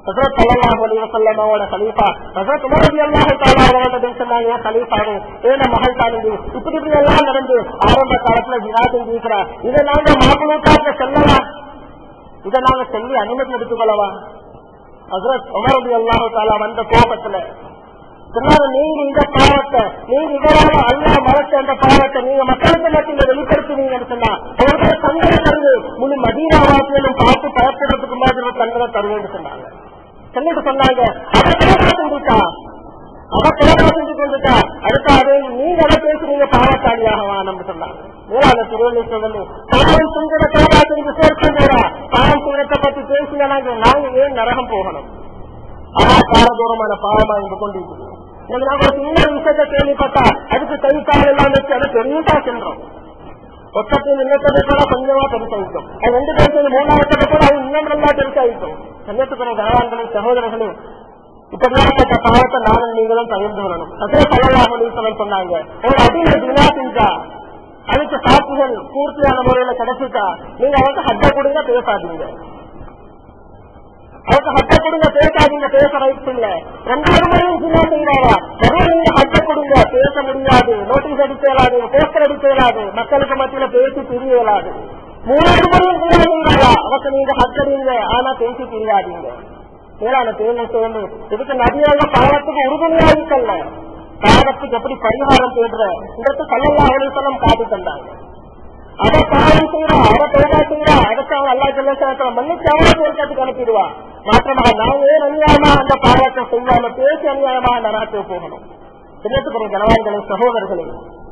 ஹசரத் சல்லல்லாஹு அலைஹி வஸல்லம் அவரோட கலீஃபா ஹசரத் உமர் ரலியல்லாஹு தஆலா அவர்கள்ட்ட சொன்னாங்க ஏன் கலீஃபாவே ஏன மகள் தானுங்க இப்படி இப்படி எல்லாம் நடந்து ஆரம்ப காலத்துல ஜினா செஞ்சிருக்கிறா இதை நாங்க மாப்பிள்ளைக்காக சொல்லலாம் இதை நாங்க சொல்லி அனுமதி எடுத்துக்கொள்ளவா ஹசரத் உமர் ரலியல்லாஹு தஆலா வந்த கோபத்துல சொன்னாரு நீங்க இந்த பாவத்தை நீங்க இதனால அல்லா மறைச்ச அந்த பாவத்தை நீங்க மக்களுக்கு மத்தியில வெளிப்படுத்துவீங்கன்னு சொன்னா அவர்கள் தங்களை தருது முழு மதீனாவாசியிலும் பார்த்து பயப்படுறதுக்கு மாதிரி ஒரு தங்களை தருவேன்னு சொன்னாங்க சொல்லிட்டு சொன்னாங்க அவ கிழக்கா செஞ்சுட்டா அவ கிழக்கா செஞ்சு கொண்டுட்டா அடுத்தாது நீங்க அதை பேசுறீங்க பாவத்தாளியாக வானம்னு சொன்னாங்க மூலாத திருவள்ளி சொல்லு பாவம் செஞ்சத கிழக்கா செஞ்சு சேர்க்கின்றா பாவம் செய்யறத பத்தி பேசினா நாங்க நாங்க ஏன் நரகம் போகணும் ஆனா காலதூரமான பாவமா இருந்து கொண்டிருக்கிறது இன்னைக்கு நாங்க ஒரு சின்ன விஷயத்தை கேள்விப்பட்டா அதுக்கு கை கால் எல்லாம் வச்சு அதை பெருந்தா சென்றோம் ஒத்தத்தில் இன்னத்தை கூட கொஞ்சமா பெருசாயிட்டோம் அது ரெண்டு பேருக்கு மூணாவது கூட அது இன்னும் நல்லா பெருசாயிட்டோம் சமயத்துக்குரிய கனவான்களும் சகோதரர்களும் இப்படியாப்பட்ட பாவத்தை நானும் நீங்களும் பகிர்ந்து கொள்ளணும் அதே பலவாக சொன்னாங்க ஒரு அடிமை தினா செஞ்சா அதுக்கு சாட்சிகள் பூர்த்தியான முறையில கிடைச்சிட்டா நீங்க அவருக்கு ஹட்ட கொடுங்க பேசாதீங்க அவருக்கு ஹட்ட கொடுங்க பேசாதீங்க பேச ரைட்ஸ் இல்ல ரெண்டாவது முறையும் ஜினா செய்யறாரா வெறும் நீங்க ஹட்ட கொடுங்க பேச முடியாது நோட்டீஸ் அடிக்க இயலாது போஸ்டர் அடிக்க இயலாது மக்களுக்கு மத்தியில பேசி பிரிய இயலாது மூணாவது முறையும் ஜினா செய்யறாரா அவருக்கு நீங்க ஹட்டடிங்க ஆனா பேசி பிரியாதீங்க மேலான தேர்வு சேர்ந்து இதுக்கு நதியாக பாவத்துக்கு உறுதுணையா இருக்கல்ல பாவத்துக்கு எப்படி பரிகாரம் தேடுற இதற்கு கல்லல்லா அவளுக்கெல்லாம் காட்டி தந்தாங்க அத பாவம் செய்யறா அத தேடா செய்யறா அதுக்கு அவன் அல்லா ஜெல்லத்துல மன்னிச்சு அவனை பேருக்கு அனுப்பிடுவா மாற்றமாக நான் ஏன் அநியாயமா அந்த பாவத்தை செய்யாம பேசி அநியாயமா அந்த நாட்டுக்கு போகணும் தினத்துக்குரிய கனவான்களே சகோதரர்களே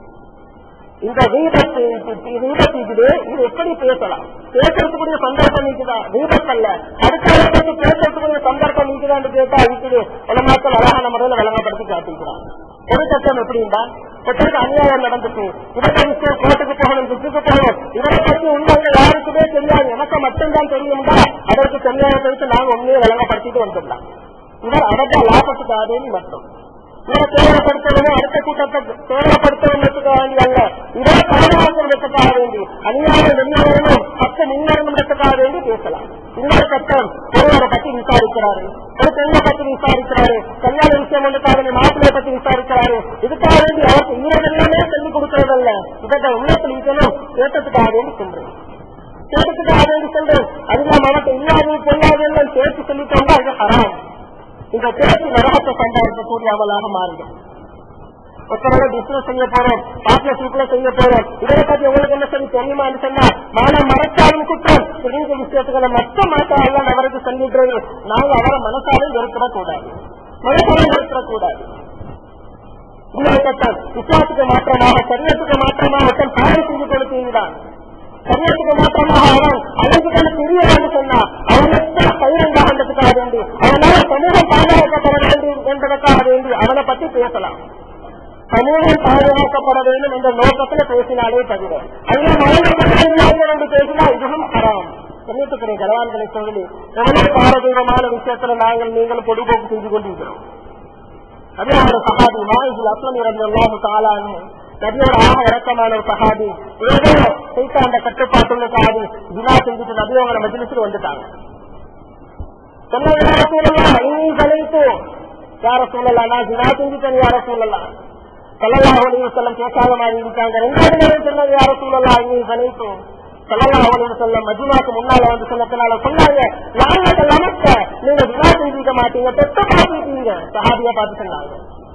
இந்த வீபத்து வீபத்து இது இது எப்படி பேசலாம் பேசுறதுக்குரிய சந்தர்ப்பம் இருக்குதா வீபத்தல்ல அடுத்த பத்தி பேசுறதுக்குரிய சந்தர்ப்பம் இருக்குதான்னு கேட்டா இருக்குது உலமாக்கள் அழகான முறையில விளங்கப்படுத்தி காட்டிக்கிறான் ஒரு சட்டம் எப்படின்னா ஒருத்தருக்கு அநியாயம் நடந்துச்சு இவரை விஷயம் கோர்ட்டுக்கு போகணும் சுற்றுக்கு போகணும் இவரை பத்தி உண்மையில யாருக்குமே தெரியாது எனக்கு மட்டும்தான் தெரியும்டா அதற்கு தெரியாத குறித்து நாங்க உண்மையை விளங்கப்படுத்திட்டு வந்துடலாம் இவர் அவர்கள் லாபத்துக்காக மட்டும் இவரை தேவைப்படுத்தணும் அடுத்த கூட்டத்தை தேவைப்படுத்தவங்களுக்காக வேண்டி அல்ல இவரை பாதுகாக்கிறதுக்காக வேண்டி அநியாயம் வெளியேறணும் பத்து முன்னேறணுன்றதுக்காக வேண்டி பேசலாம் இன்னொரு சட்டம் ஒருவரை பத்தி விசாரிக்கிறாரு ஒரு பெண்ணை பத்தி விசாரிக்கிறாரு கல்யாண விஷயம் ஒன்றுக்காக மாப்பிள்ளைய பத்தி விசாரிக்கிறாரு இதுக்காக வேண்டி அவருக்கு ஈரமெல்லாமே சொல்லிக் கொடுக்கறதல்ல இதை உள்ளத்தில் இருக்கணும் கேட்டதுக்காக வேண்டி சொல்றேன் கேட்டதுக்காக வேண்டி சொல்றேன் அதுதான் அவனுக்கு இல்லாது பொல்லாது சேர்த்து சொல்லிட்டோம்னா அது ஹராம் இந்த பேச்சு நரகத்தை சம்பாதிக்கக்கூடிய அமலாக மாறிடும் ஒருத்தரோட பிசினஸ் செய்ய போறோம் பார்ட்னர்ஷிப்ல செய்ய போறோம் இதை பத்தி உங்களுக்கு என்ன சொல்லி தெரியுமான்னு சொன்னா மானம் மறைச்சாலும் குற்றம் தெரிஞ்ச விஷயத்துக்களை மற்ற மாட்டாங்க அவருக்கு சொல்லிட்டு நாங்க அவரை மனசாலும் வெறுக்கிடக்கூடாது மனசாலும் வெறுக்கிடக்கூடாது இன்னொரு சட்டம் விசுவாசத்துக்கு மாற்றமாக சரியத்துக்கு மாற்றமாக தன் பாதை செஞ்சு கொடுத்தீங்கதான் சரியத்துக்கு மாற்றமாக அவன் அழைஞ்சுக்கொண்டு தெரியலான்னு சொன்னா அவன் எத்தனை பயிரண்டாகிறதுக்காக வேண்டி அவனால சமூகம் பாதுகாக்கப்பட வேண்டும் என்பதற்காக வேண்டி அவனை பத்தி பேசலாம் சமூகம் பாதுகாக்கப்பட வேண்டும் என்ற நோக்கத்துல பேசினாலே தவிர அதுல மரணம் என்று பேசினா இதுவும் ஹராம் சமயத்துக்குரிய கலவான்களை சொல்லி எவ்வளவு பாரதூரமான விஷயத்துல நாங்கள் நீங்கள் பொதுபோக்கு செஞ்சு கொண்டிருக்கிறோம் அதே ஒரு சகாதி மாயிசில் அஸ்லம் இறந்து எல்லாம் காலான்னு நபியோட ஆக இறக்கமான ஒரு சகாதி ஏதோ செய்த அந்த கட்டுப்பாட்டுள்ள சகாதி வினா செஞ்சுட்டு நபியோட மஜிலிசுக்கு வந்துட்டாங்க சொன்ன யார சூழலாம் நீ கலைத்து யார சூழலாம் நான் வினா செஞ்சுட்டேன் யார சூழலாம் சல்லல்லாஹு அலைஹி வஸல்லம் பேசாத மாதிரி இருக்காங்க ரெண்டாவது நேரம் சொன்னது யார சூழலாம் நீ கலைத்து சல்லல்லாஹு அலைஹி வஸல்லம் மஜ்மாக்கு முன்னால வந்து சொன்னதுனால சொன்னாங்க யாருக்கு நமக்க நீங்க வினா செஞ்சுக்க மாட்டீங்க தொட்ட மாட்டீங்க சஹாபியா பார்த்து சொன்னாங்க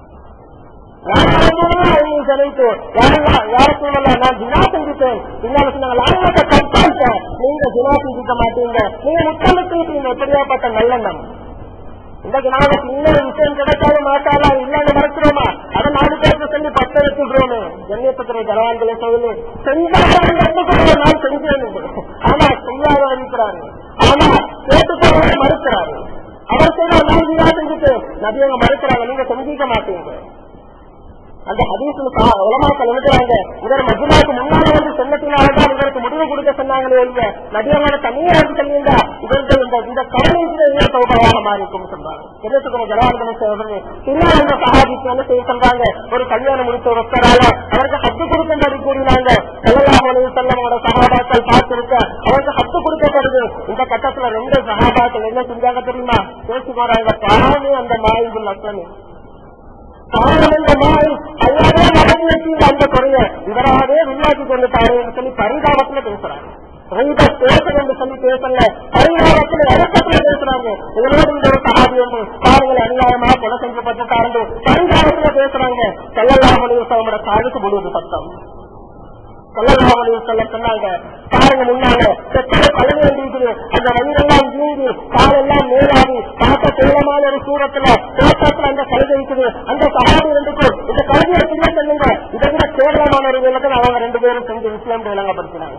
நான் தினா செஞ்சுட்டேன் பின்னால சொன்னாங்க லாங்கத்தை கட்டாயிட்டேன் நீங்க தினா செஞ்சுக்க மாட்டீங்க நீங்க முத்தமிட்டீங்க எப்படியாப்பட்ட நல்லெண்ணம் இன்றைக்கு நாளைக்கு இன்னொரு விஷயம் கிடைக்காத மாட்டாளா இல்லன்னு மறைக்கிறோமா அதை நாலு பேருக்கு சொல்லி பத்த வச்சுடுறோமே ஜன்னியத்துறை ஜனவான்களை சொல்லு செஞ்சாலும் நான் செஞ்சேன் ஆனா செய்யாத இருக்கிறாரு ஆனா கேட்டுக்கொள்ள மறுக்கிறாரு அவர் செய்ய நான் வீணா செஞ்சுட்டு நபியவங்க மறுக்கிறாங்க நீங்க செஞ்சிக்க மாட்டீங்க அந்த ஹதீசுக்கு உலமாக்கள் எழுதுறாங்க இவர் மஜ்மாக்கு முன்னாடி வந்து சொன்னத்தினால்தான் இவருக்கு முடிவு கொடுக்க சொன்னாங்களே இல்ல நபியவங்களோட தனியா வந்து சொல்லியிருந்தா இவர்கள் இந்த இந்த கவனிச்சு சௌகரமாக மாறி இருக்கும் சொன்னாங்க எதிர்த்துக்கிற ஜனவான்களை சொல்றது பின்னால் அந்த சகாபிக்கு என்ன செய்ய சொல்றாங்க ஒரு கல்யாணம் முடிச்ச ஒருத்தரால அவருக்கு ஹத்து கொடுக்கும்படி கூறினாங்க செல்லல்லாஹ் செல்லமோட சகாபாக்கள் பார்த்திருக்க அவருக்கு ஹத்து கொடுக்கப்படுது இந்த கட்டத்துல ரெண்டு சகாபாக்கள் என்ன செஞ்சாங்க தெரியுமா பேசி போறாங்க பாவமே அந்த மாயுள் அசனு பாவம் அந்த மாய் அல்லாதே நடந்து வச்சீங்க அந்த குறைய இவராகவே வில்லாக்கி கொண்டு தாருன்னு சொல்லி பரிதாபத்துல பேசுறாங்க ரொம்ப பேசணும்னு சொல்லி பேசல பரிதாபத்துல இறக்கத்துல பேசுறாங்க இதனோடு இந்த ஒரு சகாதி ஒன்று பாருங்கள் அநியாயமா கொலை செஞ்சப்பட்டாரு பரிதாபத்துல பேசுறாங்க செல்லல்லாமலே அவங்களோட காதுக்கு முழுவது சத்தம் செல்லல்லாமலே சொல்ல சொன்னாங்க பாருங்க முன்னாங்க செத்தரை பழனி வேண்டியிருக்குது அந்த வயிறெல்லாம் வீங்கி காலெல்லாம் மேலாகி பார்க்க கேவலமான ஒரு சூரத்துல தோட்டத்துல அந்த கழுதை இருக்குது அந்த சகாதி ரெண்டுக்கும் இந்த கழுதியை சின்ன சொல்லுங்க இதை விட கேவலமான ஒரு விளக்கம் அவங்க ரெண்டு பேரும் செஞ்சு இஸ்லாம் விளங்கப்படுத்தினாங்க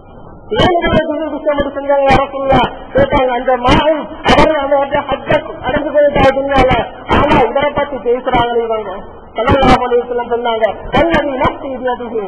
கேட்டாங்க அந்த மகன் அவர் அவருடைய ஹஜ்ஜக் அடைஞ்சு போயிட்டாரு துணியால ஆனா இதரை பத்தி பேசுறாங்க இவங்க கலாமலேஸ்வரம் சொன்னாங்க கல்லவி நஷ்டி இது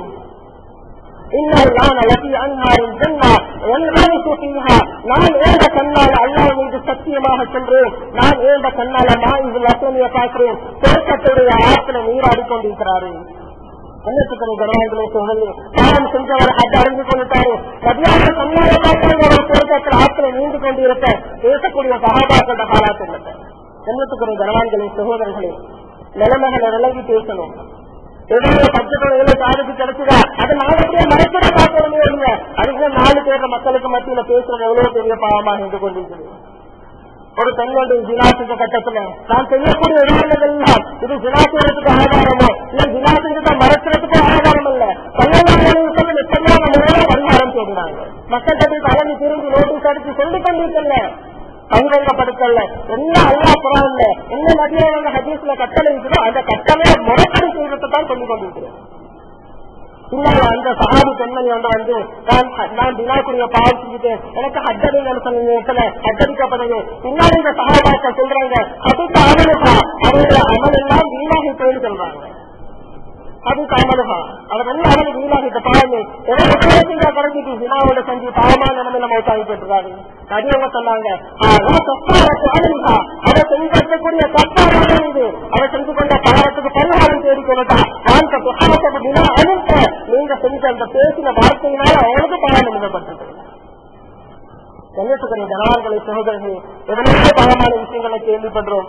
நான் ஏந்த கண்ணால் அல்லாஹ் மீது சத்தியமாக சென்றேன் நான் ஏந்த கண்ணால மாயுள் அசனிய பார்க்கிறேன் தேக்கத்துடைய ஆற்றில நீராடி கொண்டிருக்கிறாரு கண்ணத்துக்கு கனவான்களே சொல்லி பாவம் செஞ்சவர் அது அறிந்து கொண்டுட்டாரு சரியான கண்ணால பார்த்தாங்க ஒரு தேக்கத்தில் ஆற்றில நீண்டு கொண்டிருக்க பேசக்கூடிய சகாபாக்கள காலாத்து கண்ணத்துக்கு கனவான்களே சகோதரர்களே நிலைமைகளை விலகி பேசணும் எவ்வளவு பட்ஜெட்டோட எவ்வளவு சாதிக்கு கிடைச்சதா அது நாளைக்கே மறைக்கிற பார்க்கணுமே இல்ல அதுக்கு நாலு பேர் மக்களுக்கு மத்தியில பேசுறது எவ்வளவு பெரிய பாவமா இருந்து கொண்டிருக்கிறது ஒரு பெண்ணுடைய ஜினாசிக்க கட்டத்துல நான் செய்யக்கூடிய இடங்கள் எல்லாம் இது ஜினாசியத்துக்கு ஆதாரமோ இல்ல ஜினாசியத்தை மறைக்கிறதுக்கு ஆதாரம் இல்ல பல்லாயிரம் எத்தனையான முறையில பரிகாரம் செய்கிறாங்க மக்கள் போய் தலைமை திரும்பி நோட்டீஸ் அடிச்சு சொல்லிக் கொண்டிருக்கல பகிரங்கப்படுத்தல என்ன அல்லா குரான்ல என்ன நதியான ஹதீஸ்ல கட்டளை இருக்குதோ அந்த கட்டளையை முறைப்படி செய்வதை தான் சொல்லிக் கொண்டிருக்கிறேன் பின்னால அந்த சகாபி பெண்மணி வந்து வந்து நான் நான் தினாக்குரிய பாவம் செஞ்சுட்டு எனக்கு ஹட்டடிங்கன்னு சொன்ன நேரத்துல ஹட்டடிக்கப்படுது பின்னாடி இந்த சகாபாக்கள் சொல்றாங்க அதுக்கு அமலுகா அவருடைய அமல் எல்லாம் வீணாகி போயின்னு சொல்றாங்க அது காமலுகா அவர் எல்லாம் அவனுக்கு வீணாகிட்ட பாவமே எவ்வளவு குறைஞ்சிட்டு வினாவோட செஞ்சு பாவமான நிலைமையில மௌத்தாகி போட்டுருக்காரு நடிகங்க சொன்னாங்க ஆனா தப்பாரத்து அமலுகா அதை செஞ்சக்கூடிய தப்பான இது அதை செஞ்சு கொண்ட பாவத்துக்கு பரிகாரம் தேடிக்கொள்ளட்டா நான் தப்பு வினா அனுப்ப நீங்க செஞ்ச அந்த பேசின வார்த்தையினால அவனுக்கு பாவம் எழுதப்பட்டது கண்ணியத்துக்குரிய ஜனவான்களை சகோதரர்கள் எவ்வளவு பலமான விஷயங்களை கேள்விப்படுறோம்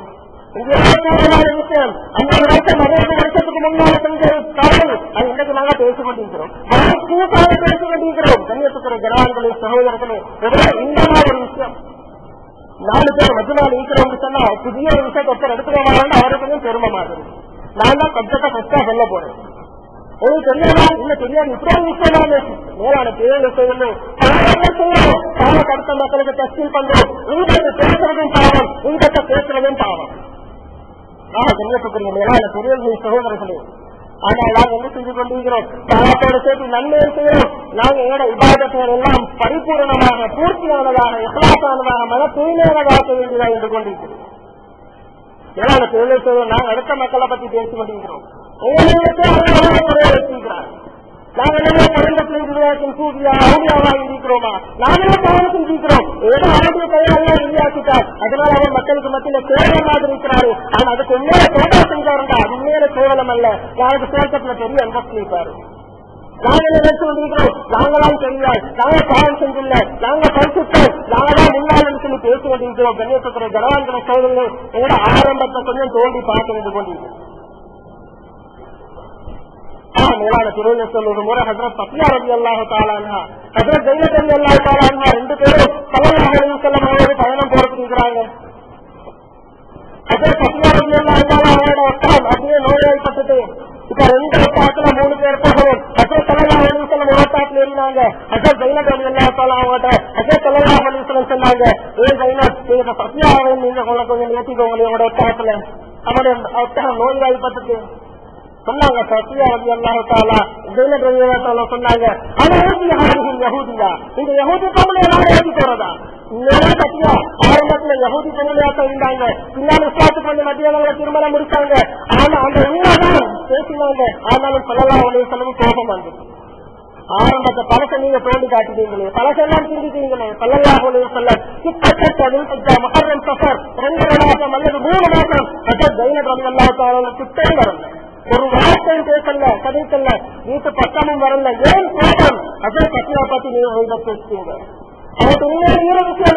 விஷயம் அந்த வருஷம் பதினெட்டு வருஷத்துக்கு முன்னால செஞ்ச தவறு அது இன்றைக்கு நாங்க பேசிக் கொண்டிருக்கிறோம் கூட்டாக பேசிக் கொண்டிருக்கிறோம் கண்ணியத்துக்குரிய ஜனவான்களை சகோதரர்களே இந்த மாதிரி விஷயம் நாலு பேர் மஜ்மால் இருக்கிறோம்னு சொன்னா புதிய ஒரு விஷயத்தை ஒருத்தர் எடுத்துக்கோமான்னு அவருக்கு பெருமை மாதிரி நான் தான் கப்ஜத்தை ஃபர்ஸ்டா சொல்ல போறேன் ஒரு தெரியாதா இல்ல தெரியாது இப்படி விஷயமா மேலான பேரு செய்யணும் செய்யணும் பாவ கடுத்த மக்களுக்கு டெஸ்டிங் பண்றோம் உங்களுக்கு பேசுறதும் பாவம் உங்களுக்கு பேசுறதும் பாவம் ஆஹ் கண்ணியத்துக்குரிய மேலான பெரியவர்கள் சகோதரர்களே ஆனால் நாங்கள் என்ன செஞ்சு கொண்டிருக்கிறோம் பாவத்தோடு சேர்த்து நன்மையை செய்யறோம் நாங்க எங்களோட விவாதத்தினர் எல்லாம் பரிபூர்ணமாக பூர்த்தியானதாக இஸ்லாத்தானதாக மன தூய்மையானதாக வேண்டியதாக இருந்து கொண்டிருக்கிறோம் மேலான தொழிலை செய்வோம் நாங்கள் அடுத்த மக்களை பத்தி பேசிக் கொண்டிருக்கிறோம் நாங்கள் என்ன குறைந்த பிள்ளைகளுக்கும் சூரியா அவுடியாவா இருக்கிறோமா நாங்களே பாவம் செஞ்சிருக்கிறோம் ஏதோ அவருடைய கையாளர் வெளியாக்கிட்டார் அதனால அவர் மக்களுக்கு மத்தியில கேவலமாக இருக்கிறாரு ஆனா அதுக்கு உண்மையில தோட்டா செஞ்சாருண்டா அது உண்மையில கேவலம் அல்ல நாளைக்கு சேர்க்கத்துல பெரிய அந்தஸ்து இருப்பாரு நாங்கள் நினைச்சு கொண்டிருக்கிறோம் நாங்களாம் தெரியாது நாங்க பாவம் செஞ்சில்ல நாங்க பரிசுத்தோம் நாங்களாம் முன்னாள் சொல்லி பேசி கொண்டிருக்கிறோம் கண்ணியத்துக்குரிய ஜனவான்களை சோதனை எங்களோட ஆரம்பத்தை கொஞ்சம் தோண்டி பார்க்க வேண்டு கொண்டிருக்கிறோம் மேலான துறையில சொல்லுவது முறை ஹசரத் சத்யா ரவி அல்லாஹு தாலான்ஹா ஹசரத் ஜெயினத் ரவி அல்லாஹு தாலான்ஹா ரெண்டு பேரும் சலல்லாஹு செல்லம் அவரோட பயணம் போறதுக்கு இருக்கிறாங்க ஹசரத் சத்யா ரவி அல்லாஹு தாலா அவரோட ஒட்டாம் அப்படியே நோய்வாய்ப்பட்டது இப்ப ரெண்டு ஒட்டாத்துல மூணு பேர் போகணும் ஹசரத் சலல்லாஹு அலி செல்லம் ஓட்டாத்துல ஏறினாங்க ஹசரத் ஜெயினத் ரவி அல்லாஹு தாலா அவங்கள்ட்ட ஹசரத் சலல்லாஹு அலி செல்லம் சொன்னாங்க ஏ ஜெயினத் நீங்க சத்யாவை நீங்க கொஞ்சம் ஏற்றிக்கோங்க உங்களோட ஒட்டாத்துல அவருடைய ஒட்டகம் நோய்வாய்ப்பட்டது சொன்னாங்க சத்தியா ரவி அல்லாஹாலா ஜெயினத் ரவி அல்லாஹாலா சொன்னாங்க ஆனா யகூதியா இந்த யகூதி தமிழ் எல்லாரும் ஏற்றி போறதா இன்னும் சத்தியா ஆரம்பத்துல யகூதி தமிழாக இருந்தாங்க பின்னால் இஸ்லாத்துக்கு வந்து மத்தியவங்களை திருமணம் முடிச்சாங்க ஆனா அந்த உண்மைதான் பேசினாங்க ஆனாலும் சொல்லலாம் அவளையும் சொல்லவும் கோபம் வந்தது ஆரம்பத்தை பழச நீங்க தோண்டி காட்டுறீங்களே பழசெல்லாம் சிந்திக்கிறீங்களே பல்லல்லாஹுலே சொல்ல கிட்டத்தட்ட மகரம் சஃபர் ரெண்டு மாசம் அல்லது மூணு மாசம் அசர் ஜெயினத் ரவி அல்லாஹால கிட்டே வரல ஒரு வார்த்தையும் பேசல கதைக்கல்ல வீட்டு பக்கமும் வரல ஏன் கோபம் அதே பத்தியா பத்தி நீங்க பேசுறீங்க அவருக்கு உண்மையான விஷயம் என்றாலும்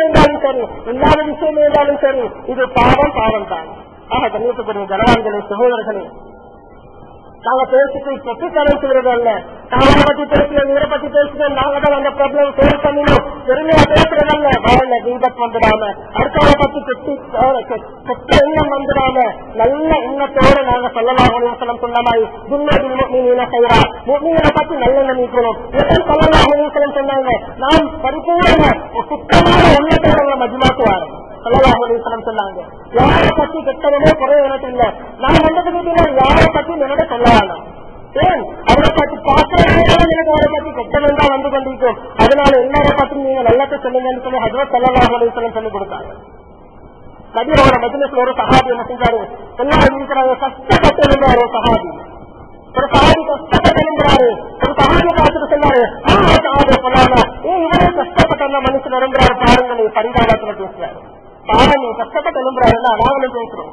சரி இல்லாத விஷயம் இருந்தாலும் சரி இது பாவம் பாவம் தான் ஆக கண்ணியத்துக்குரிய ஜனவான்களே சகோதரர்களே நாங்க பேசிட்டு சொத்துக்காரன் செய்யறது அல்ல நாங்க பத்தி பேசுறோம் இவரை பத்தி பேசுறோம் நாங்க தான் அந்த ப்ராப்ளம் சேவ் பண்ணணும் பெருமையா பேசுறதல்ல வாழல தீபத் வந்துடாம அடுத்தவரை பத்தி கெட்டி கெட்ட எண்ணம் வந்துடாம நல்ல எண்ணத்தோட நாங்க சொல்லலாம் சொல்லம் சொன்ன மாதிரி துன்மீன செய்யறா முக்மீனை பத்தி நல்ல நினைக்கணும் எப்படி சொல்லலாம் சொல்லம் சொன்னாங்க நாம் பரிபூர்ண சுத்தமான எண்ணத்தோட மஜ்மாக்கு வரோம் சொல்லலாம் அலிஸ்லம் சொன்னாங்க யாரை பத்தி கெட்டவனே குறை எனக்கு இல்ல நான் வந்ததுக்கு யாரை பத்தி என்னோட சொல்ல வேணாம் ஏன் அவரை பத்தி பார்க்கறதே எனக்கு அவரை பத்தி கெட்டவன் தான் வந்து கொண்டிருக்கும் அதனால எல்லாரை பத்தி நீங்க நல்லத்தை சொல்லுங்கன்னு சொல்லி ஹஜரத் சல்லாஹ் அலிஸ்லம் சொல்லி கொடுத்தாங்க நபியோட மஜ்லிஸ்ல ஒரு சஹாபி என்ன செஞ்சாரு எல்லாரும் இருக்கிறாங்க கஷ்டப்பட்டு இருந்தார் ஒரு சஹாபி ஒரு சஹாபி கஷ்டப்பட்டு இருந்தாரு ஒரு சஹாபி பார்த்துட்டு சொன்னாரு சஹாபி சொல்லாம ஏன் இவரே கஷ்டப்பட்ட மனுஷன் இருந்தாரு பாருங்க பரிதாபத்துல பேசுறாரு பாவம் நீ கஷ்டப்பட்டு எழும்புறாரு நாங்களும் பேசுறோம்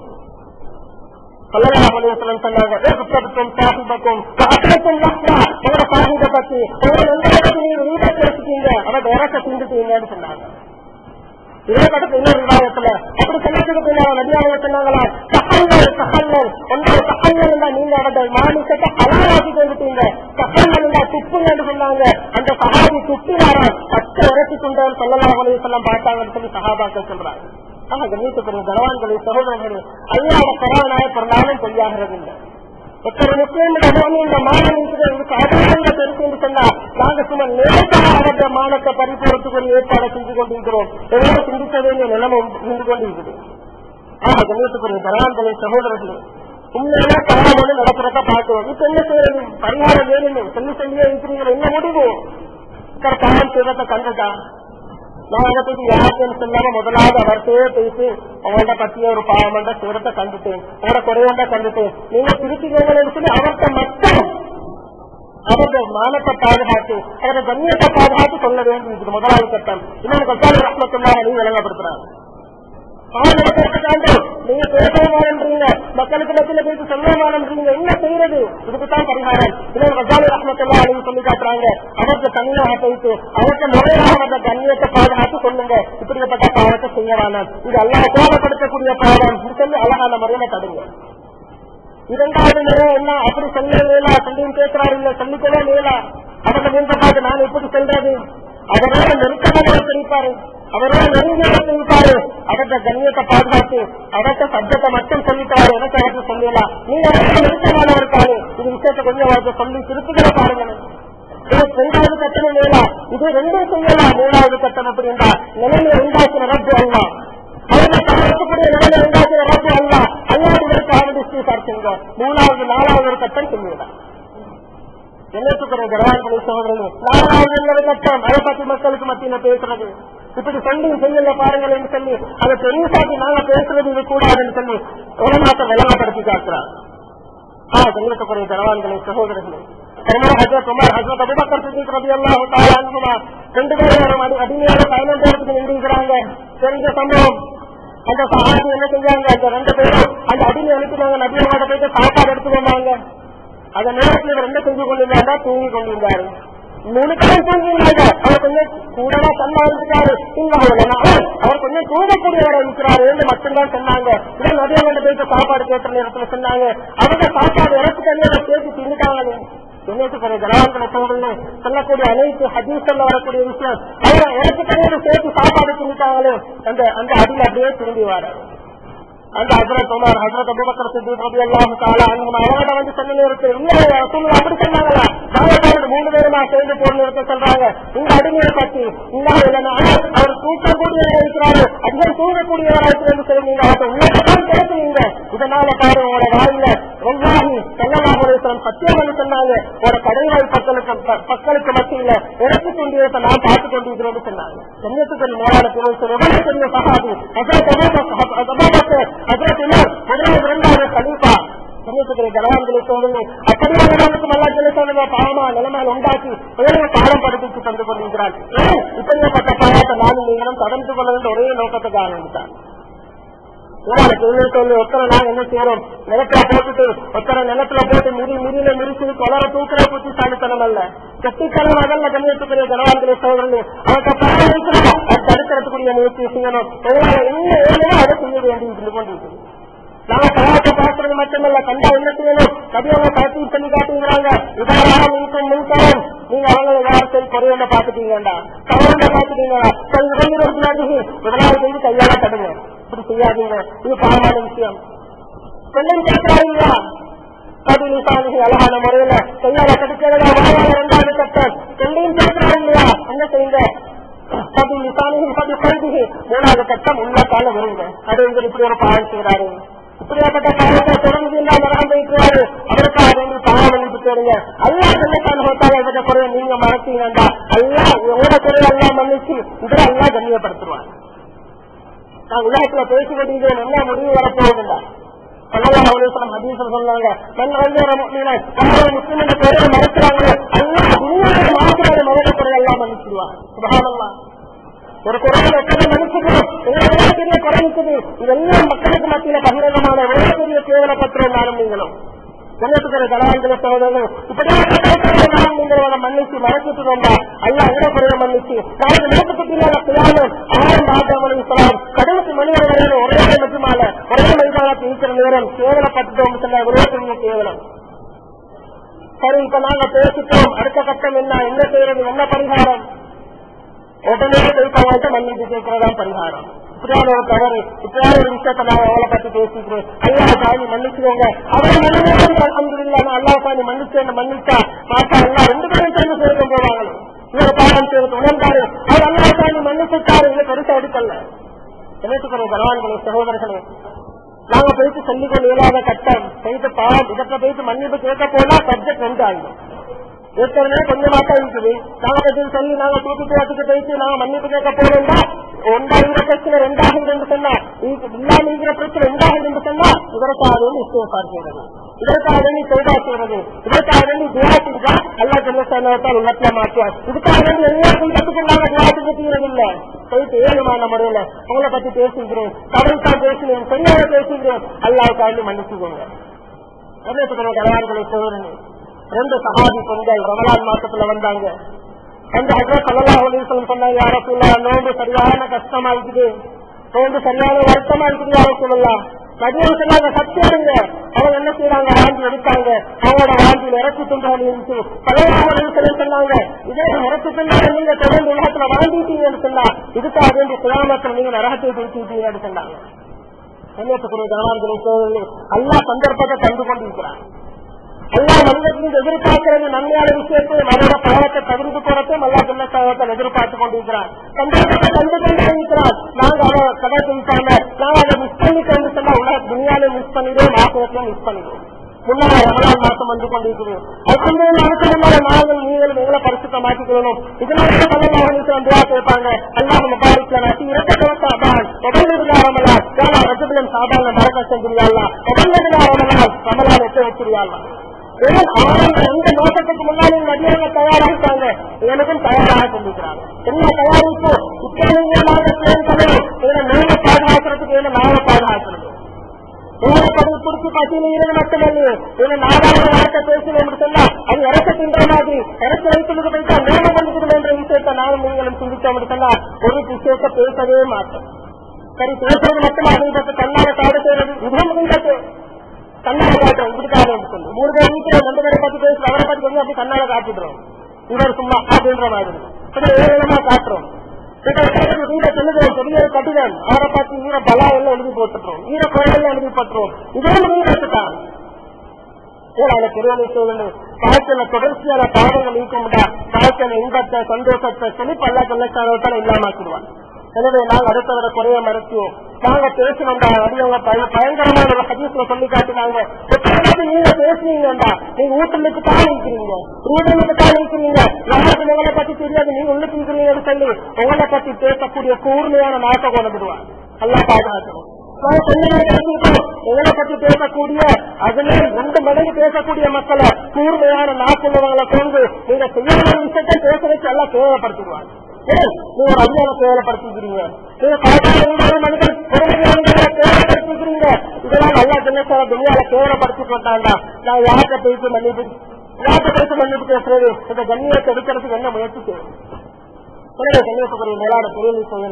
சொன்னாங்க உங்களோட சாகித பத்தி உங்களோட நண்பரை பத்தி நீங்க வீட்டை பேசிட்டீங்க அவன் வேறக்க சிந்துட்டீங்கன்னு சொன்னாங்க இதே படத்து இன்னொரு விவாதத்துல அப்படி சொன்னதுக்கு பின்னால நதியாக சொன்னாங்களா சகங்கள் சகங்கள் உங்களோட சகங்கள் இருந்தா நீங்க அவட மாமிசத்தை அலாராக்கி கொண்டுட்டீங்க சகங்கள் இருந்தா துப்புங்கன்னு சொன்னாங்க அந்த சகாபி துப்பினாரா பத்து இறக்கி கொண்டார் சொல்லலாம் சொல்லலாம் பார்த்தாங்கன்னு சொல்லி சகாபாக்கள் சொல்றாங்க ஆக கண்ணியத்துக்குரிய கனவான்களை சகோதரர்களே அல்லாத கரானாய பிறந்தாலும் பொய்யாகிறது இல்லை எத்தனை முஸ்லீம்கள் இந்த மானம் இதுக்கு அதிகங்க பெருசு என்று சொன்னா நாங்க சும்மா நேரத்தாக அவருடைய மானத்தை பரிபூரத்துக்கு ஏற்பாடு செஞ்சு கொண்டிருக்கிறோம் எவ்வளவு சிந்திக்க வேண்டிய நிலைமை இருந்து கொண்டிருக்குது ஆக கண்ணியத்துக்குரிய கனவான்களை சகோதரர்களே உண்மையிலே கலாமொழி நடக்கிறத பார்க்கிறோம் இப்ப என்ன செய்யறது பரிகாரம் வேணுமே சொல்லி சொல்லியே இருக்கிறீங்க என்ன முடிவு பாவம் செய்வதை கண்டுட்டா நான் அதை பத்தி யாருக்கும் சொல்லாம முதலாவது அவர்கிட்டயே பேசி அவங்கள்ட்ட பத்திய ஒரு பாவமண்ட சூரத்தை கண்டுட்டேன் அவரை குறைவண்ட கண்டுட்டேன் நீங்க திருப்பிக்கோங்கன்னு சொல்லி அவர்கிட்ட மட்டும் அவருடைய மானத்தை பாதுகாத்து அவருடைய கண்ணியத்தை பாதுகாத்து சொல்ல வேண்டியது முதலாவது கட்டம் இன்னொரு கட்டாளி ரத்னத்துள்ளாக நீ விளங்கப்படுத்துறாங்க நீங்க பேசவானன்றீங்க மக்களுக்கு மத்தியில போயிட்டு சொல்லவானன்றீங்க என்ன செய்யறது இதுக்குத்தான் பரிகாரம் இன்னொரு கஜாலி ரஹ்மத்துல்லா அழகு சொல்லி காட்டுறாங்க அவருக்கு தனியாக போயிட்டு அவருக்கு முறையாக அந்த கண்ணியத்தை பாதுகாத்து சொல்லுங்க இப்படிப்பட்ட பாவத்தை செய்ய வேணாம் இது எல்லாம் கோபப்படுத்தக்கூடிய பாவம் இது சொல்லி அழகான முறையில தடுங்க இரண்டாவது முறை என்ன அப்படி சொல்ல மேலா சொல்லியும் கேட்கிறாரு இல்ல சொல்லிக்கவே மேலா அவங்க நீங்க பார்த்து நான் எப்படி சொல்றது அவரோட நெருக்கமாக தெரிவிப்பாரு அவரோட நெருங்கியாக தெரிவிப்பாரு அவர்கிட்ட கண்ணியத்தை பாதுகாத்து அவர்கிட்ட சப்தத்தை மட்டும் சொல்லிட்டாரு எனக்கு அவருக்கு சொல்லலாம் நீங்க நெருக்கமான இருக்காரு இது விஷயத்தை கொஞ்சம் அவருக்கு சொல்லி திருப்பிகளை பாருங்க இது ரெண்டாவது கட்டணம் மேலா இது ரெண்டும் செய்யலாம் மூணாவது கட்டம் அப்படின்றா நிலைமை உண்டாக்கின ரத்து அல்லா அவங்க பார்க்கக்கூடிய நிலைமை உண்டாக்கின ரத்து அல்லா அல்லாதவருக்கு ஆரம்பிச்சு பார்த்துங்க மூணாவது நாலாவது ஒரு கட்டம் சொல்லிவிடலாம் என்னத்துக்குற கரவான்களை சோதரர்கள் நாலாவது இன்னொரு கட்டம் அதை பத்தி மக்களுக்கு மத்தியில பேசுறது இப்படி சொல்லி செய்யல பாருங்கள் சொல்லி அதை பெருசாக்கி நாங்க பேசுறது இது கூடாதுன்னு சொல்லி உலகத்தை விளங்கப்படுத்தி காட்டுறார் ஆ கண்ணியத்துக்குரிய கரவான்களை சகோதரர்களே பெருமாள் ஹஜரத் உமர் ஹஜரத் அபுபக்கர் சித்திக் ரபி அல்லாஹு தஆலா அன்ஹுமா ரெண்டு பேரும் அடி அடிமையாக பதினஞ்சு இடத்துக்கு நின்றுகிறாங்க தெரிஞ்ச சம்பவம் அந்த சஹாபி என்ன செஞ்சாங்க அந்த ரெண்டு பேரும் அந்த அடிமை அனுப்பினாங்க நபியோட போயிட்டு சாப்பாடு எடுத்து வந்தாங்க அந்த நேரத்தில் இவர் என்ன செஞ்சு கொண்டிருந்தாரா தூங்கி கொண்டிருந்தாரு மூணு பேரும் தூங்கினாங்க அவர் கொஞ்சம் கூடவா தன்னா இருந்துட்டாரு அவர் கொஞ்சம் தூங்கக்கூடியவரை இருக்கிறாரு என்று மட்டும்தான் சொன்னாங்க இவன் நிறைய கொண்டு போயிட்டு சாப்பாடு கேட்ட நேரத்துல சொன்னாங்க அவங்க சாப்பாடு இறப்பு தண்ணியை சேர்த்து தின்னுட்டாங்க என்னத்துக்கு ஜனவான்களை சொல்றேன்னு சொல்லக்கூடிய அனைத்து ஹதீஸ்ல வரக்கூடிய விஷயம் அவங்க இறப்பு தண்ணியோட சேர்த்து சாப்பாடு தின்னுட்டாங்களே அந்த அந்த அடியில் அப்படியே திரும்பி வராரு அந்த ஹசரத் உமர் ஹசரத் அபுபக்கர் சித்திக் ரபி அல்லாஹு தாலா அவங்க அவங்கள்ட்ட வந்து சொன்ன நேரத்தில் இல்ல ரசூலுல்லாஹ் அப்படி சொன்னாங்களா தாவத்தாரோட மூணு பேருமா சேர்ந்து போன நேரத்தை சொல்றாங்க உங்க அடிமையை பத்தி இன்னும் இல்லைன்னா அவர் தூக்கக்கூடியவராக இருக்கிறாரு அதிகம் தூங்கக்கூடியவராக இருக்கிறது சொல்லுவீங்க அவர்கிட்ட உள்ளதான் பேசுவீங்க இதனால பாரு உங்களோட வாயில ரொம்பாகி செல்லலாபுரேஸ்வரம் சத்தியம் வந்து சொன்னாங்க ஒரு கடைவாய் பக்களுக்கு பக்களுக்கு மத்தியில இறக்கி கொண்டிருக்க நான் பார்த்து கொண்டிருக்கிறேன்னு சொன்னாங்க கண்ணியத்துக்கு மேலான திருவள்ளுவர் எவ்வளவு பெரிய சகாபி ஹசரத் அபூபக்கர் ஹசரத் உமர் முதலாவது இரண்டாவது கலீஃபா கண்ணியத்துக்குரிய ஜனவான்களை சொல்லுங்க அப்படியே நிலவுக்கு நல்லா சொல்லுங்க பாவமா நிலைமையில் உண்டாக்கி ஏழு பாடம் படிப்பிச்சு தந்து கொண்டிருக்கிறார் இப்படிப்பட்ட பாவத்தை நானும் நீங்களும் தொடர்ந்து கொள்ள வேண்டிய ஒரே நோக்கத்துக்காக ஆரம்பித்தார் சொல்லி ஒத்தரை நாங்க என்ன செய்யறோம் நிலத்துல போட்டுட்டு ஒத்தரை நிலத்துல போட்டு மிரி மிரியில மிரிச்சு கொலர தூக்கிற புத்திசாலித்தனம் அல்ல கட்டித்தனம் அதல்ல கண்ணியத்துக்குரிய ஜனவான்களை சோதரன் அவருக்கு பாடம் இருக்கிறோம் அது தடுக்க நடத்துறதுக்குரிய முயற்சி செய்யணும் உங்களால என்ன வேணுமோ அதை செய்ய வேண்டி இருந்து கொண்டிருக்கிறது நாங்க கலாச்ச பார்க்கறது மட்டுமல்ல கண்டா என்ன செய்யணும் நபியவங்க கருத்து சொல்லி காட்டுங்கிறாங்க இதாரா நீக்கும் முன்கரம் நீங்க அவங்க யார் சரி குறையுண்ட பாத்துட்டீங்கடா தவறுண்ட பாத்துட்டீங்களா சரி இளைஞர்களுக்கு முதலாவது செய்து கையால தடுங்க இப்படி செய்யாதீங்க இது பாவமான விஷயம் பெண்ணும் கேட்கிறாங்களா அது நிசாமி அழகான முறையில கையால கடிக்கிறதா வாயால இரண்டாவது கட்டம் பெண்ணையும் கேட்கிறாங்க இல்லையா என்ன செய்யுங்க அது நிசாமி அது கல்வி மூணாவது கட்டம் உள்ள கால வருங்க அது இங்க இப்படி ஒரு பாவம் செய்யறாரு இப்படியாப்பட்ட பாவத்தை தொடர்ந்து எல்லாம் நரகம் வைக்கிறாரு அவருக்காக வேண்டி பாவம் மன்னிப்பு கேளுங்க அல்லா சொல்லத்தான் ஹோத்தால இவற்றை குறைய நீங்க மறத்தீங்கண்டா அல்லா உங்களோட குறைய எல்லாம் மன்னிச்சு இதுல எல்லாம் கண்ணியப்படுத்துவாங்க நான் உலகத்துல பேசிக்கிட்டு என்ன முடிவு வரப்போகுதுண்டா சல்லல்லாஹு அலைஹி வஸல்லம் ஹதீஸ்ல சொன்னாங்க மன் கய்யர முஃமினா யாரோ முஸ்லிம் என்ற பெயரை மறக்கிறாங்க அல்லாஹ் துனியாவில மாத்திரம் மறக்க குறை எல்லாம் மன்னிச்சிடுவான் சுபஹானல்லாஹ் ஒரு குறையை எத்தனை மன்னிச்சிடும் எவ்வளவு பெரிய குறை இருக்குது இதெல்லாம் மக்களுக்கு மத்தியில பகிரங்கமான எவ்வளவு பெரிய கேவலப்பட்டிரும் நானும் நீங்களும் ஜனத்துக்கிற கலாந்திர சோதனை இப்படியாக நீங்களோட மன்னிச்சு மறைச்சிட்டு வந்தா அல்ல அங்க குறைய மன்னிச்சு நாளைக்கு நேரத்துக்கு பின்னால பிள்ளாலும் ஆயிரம் மாதம் சொல்லலாம் கடலுக்கு மனிதர்கள் ஒரே மட்டுமால ஒரே மைதானத்தில் இருக்கிற நேரம் கேவலப்பட்டுட்டோம் சொன்ன எவ்வளவு பெரிய கேவலம் சரி இப்ப நாங்க பேசிட்டோம் அடுத்த கட்டம் என்ன என்ன செய்யறது என்ன பரிகாரம் உடனே போயிட்டவங்கள்ட்ட மன்னிப்பு கேட்கறதா பரிகாரம் இப்படியான ஒரு தவறு இப்படியான ஒரு விஷயத்த நான் அவளை பத்தி பேசிக்கிறேன் அல்லா சாமி மன்னிச்சுக்கோங்க அவரை மன்னிச்சு அல்ஹம்துலில்லாஹ் அல்லா சாமி மன்னிச்சு மன்னிச்சா மாட்டா அல்லா ரெண்டு பேரும் சேர்ந்து சேர்க்க போவாங்க இவர் பாடம் செய்வது உணர்ந்தாரு அவர் அல்லா சாமி மன்னிச்சுட்டாரு இல்லை பெருசா எடுக்கல நினைத்துக்கிறோம் பகவான்களே சகோதரர்களே நாங்க போயிட்டு சொல்லிக் கொள்ள இயலாத கட்டம் போயிட்டு பாவம் இதற்க போயிட்டு மன்னிப்பு கேட்க போனா சப்ஜெக்ட் ரெண்டு ஆகும் ஏற்கனவே கொஞ்சமாட்டா இருக்குது நாங்க பத்தி சொல்லி நாங்க தூக்கிட்டு வச்சுட்டு போயிட்டு நாங்க மன்னிப்பு கேட்க போறோம்னா ஒன்றாகிற பிரச்சனை ரெண்டாகுது என்று சொன்னா இல்லாம இருக்கிற பிரச்சனை ரெண்டாகுது என்று சொன்னா இதற்காக வேண்டி இஸ்தேஃபார் செய்யறது இதற்காக வேண்டி சௌதா செய்யறது இதற்காக வேண்டி துவா செஞ்சா அல்லா ஜெல்லத்தால் உள்ளத்துல மாற்றுவார் இதுக்காக வேண்டி எல்லா குடும்பத்துக்கும் நாங்க துவா செஞ்சு தீரது இல்ல போயிட்டு ஏழுமான முறையில உங்களை பத்தி பேசுகிறேன் தவறுதான் பேசுகிறேன் சரியாக பேசுகிறேன் அல்லாவுக்காக வேண்டி மன்னிச்சுக்கோங்க கருத்துக்களை கல்யாணங்களை சோதனை ரெண்டு சகாதி பெண்கள் ரமலான் மாசத்துல வந்தாங்க அந்த ஹஜரத் சல்லா அலிஸ்லம் சொன்னாங்க யார சொல்லா நோம்பு சரியான கஷ்டமா இருக்குது நோம்பு சரியான வருத்தமா இருக்குது யார சொல்லலாம் மதியம் சொன்னாங்க சத்தியாருங்க அவங்க என்ன செய்யறாங்க வாந்தி எடுத்தாங்க அவங்களோட வாந்தியில் இறக்கி துண்டாடி இருந்துச்சு சல்லா அலிஸ்லம் சொன்னாங்க இதே இறக்கி துண்டாட நீங்க தொடர்ந்து உலகத்துல வாங்கிட்டீங்கன்னு சொன்னா இதுக்காக வேண்டிய சுயாமத்தில் நீங்க நரகத்தை பேசிட்டீங்கன்னு சொன்னாங்க என்னத்துக்குரிய கவனார்களை சோதனை எல்லா சந்தர்ப்பத்தை கண்டு கொண்டிருக்கிறார் எல்லா மனிதர்களும் எதிர்பார்க்கிறது நன்மையான விஷயத்தை மனோட பாவத்தை தவிர்த்து போறதையும் எல்லா பிள்ளைக்காக எதிர்பார்த்து கொண்டிருக்கிறார் சந்தர்ப்பத்தை கண்டு கொண்டு இருக்கிறார் நாங்க அதை கதை செஞ்சாங்க நாங்க அதை மிஸ் பண்ணிட்டு சொன்னா உலக துணியால மிஸ் பண்ணிடுவோம் ஆசிரியத்தையும் மிஸ் பண்ணிடுவோம் முன்னாடி ரமலான் மாசம் வந்து கொண்டிருக்கிறோம் அதுக்கு அதுக்கு முன்னாடி நாங்கள் நீங்கள் எங்களை பரிசுத்த மாற்றிக்கணும் இதனால பல்லவாக துவா கேட்பாங்க அல்லாஹ் முபாரிக்ல நசி இரட்டை சாபான் உடல்நெடுலா ரமலான் ஏன்னா ரஜபுலம் சாபான் மரக்க செஞ்சிருயாள்லாம் உடல்நெடுலா ரமலான் ரமலான் எட்ட வச்சிருயாள்லாம் வெறும் ஆரம்ப எந்த நோக்கத்துக்கு முன்னாடி நடிகங்க தயாராகிட்டாங்க எனக்கும் தயாராக சொல்லிக்கிறாங்க என்ன தயாரிப்பு இத்தனை சேர்ந்தது இதுல நீங்க பாதுகாக்கிறதுக்கு என்ன நாம பாதுகாக்கிறது உங்களை படி பிடிச்சி பசியில இருந்து மட்டுமல்ல இதுல நாலாவது வார்த்தை பேசணும் சொன்னா அது இறக்க தின்ற மாதிரி இறக்க வைத்துக்கு போயிட்டா நேர பண்ணிக்கணும் என்ற விஷயத்தை நானும் நீங்களும் சிந்திச்சோம் சொன்னா ஒரு விஷயத்தை பேசவே மாட்டோம் சரி பேசுறது மட்டும் அதை பற்றி கண்ணால காடு செய்யறது இதுவும் முடிந்தது கண்ணால காட்டும் இப்படிக்காக சொல்லு மூணு பேர் வீட்டுல ரெண்டு பேரை பத்தி பேசுற அவரை பத்தி கொஞ்சம் அப்படி கண்ணால காட்டிடுறோம் இவர் சும்மா அப்படின்ற மாதிரி இப்படி ஏழமா காட்டுறோம் வீட சொல்லுகிறோம் பெரிய கட்டிடம் அவரை பார்த்து ஈர பலா எல்லாம் எழுதி போட்டுறோம் ஈர கோயில் எழுதி போட்டுறோம் இதே முடிவு வச்சுட்டான் ஏழாவது பெருவனை செய்வது வாழ்க்கையில தொடர்ச்சியான பாவங்கள் நீக்கமுடா வாழ்க்கையில இன்பத்தை சந்தோஷத்தை சொல்லி பல்ல கள்ளச்சாரத்தால் இல்லாமக்கிடுவான் எனவே நாங்கள் அடுத்தவரை குறைய மறுத்துவோம் நாங்க பேசணும்டா அடியவங்க பயங்கரமான ஒரு ஹதீஸ்ல சொல்லி காட்டினாங்க எப்பயாவது நீங்க பேசுனீங்கடா நீங்க வீட்டுக்கு தான் இருக்கிறீங்க வீட்டுக்கு தான் இருக்கிறீங்க யாருக்கு உங்களை பத்தி தெரியாது நீங்க உள்ளுக்கு இருக்கிறீங்கன்னு சொல்லி உங்களை பத்தி பேசக்கூடிய கூர்மையான நாட்டை கொண்டு விடுவாங்க எல்லாம் பாதுகாக்கணும் எங்களை பத்தி பேசக்கூடிய அதுல ரெண்டு மடங்கு பேசக்கூடிய மக்களை கூர்மையான நாக்குள்ளவங்களை கொண்டு நீங்க செய்யக்கூடிய விஷயத்தை பேச வச்சு எல்லாம் தேவைப்படுத்திடுவாங்க நீங்க அஞ்சால தேவைப்படுத்திக்கிறீங்க நீங்க பல மனிதர் தேவைப்படுத்திக்கிறீங்க இதெல்லாம் நல்லா தினசார துணியால தேவைப்படுத்தி கொண்டாண்டா நான் யார்கிட்ட போயிட்டு மன்னிப்பு யார்கிட்ட போயிட்டு மன்னிப்பு பேசுறது இந்த கண்ணியத்தை எடுக்கிறதுக்கு என்ன முயற்சி செய்யும் கண்ணியத்துக்குரிய மேலான தொழில் செய்யணும்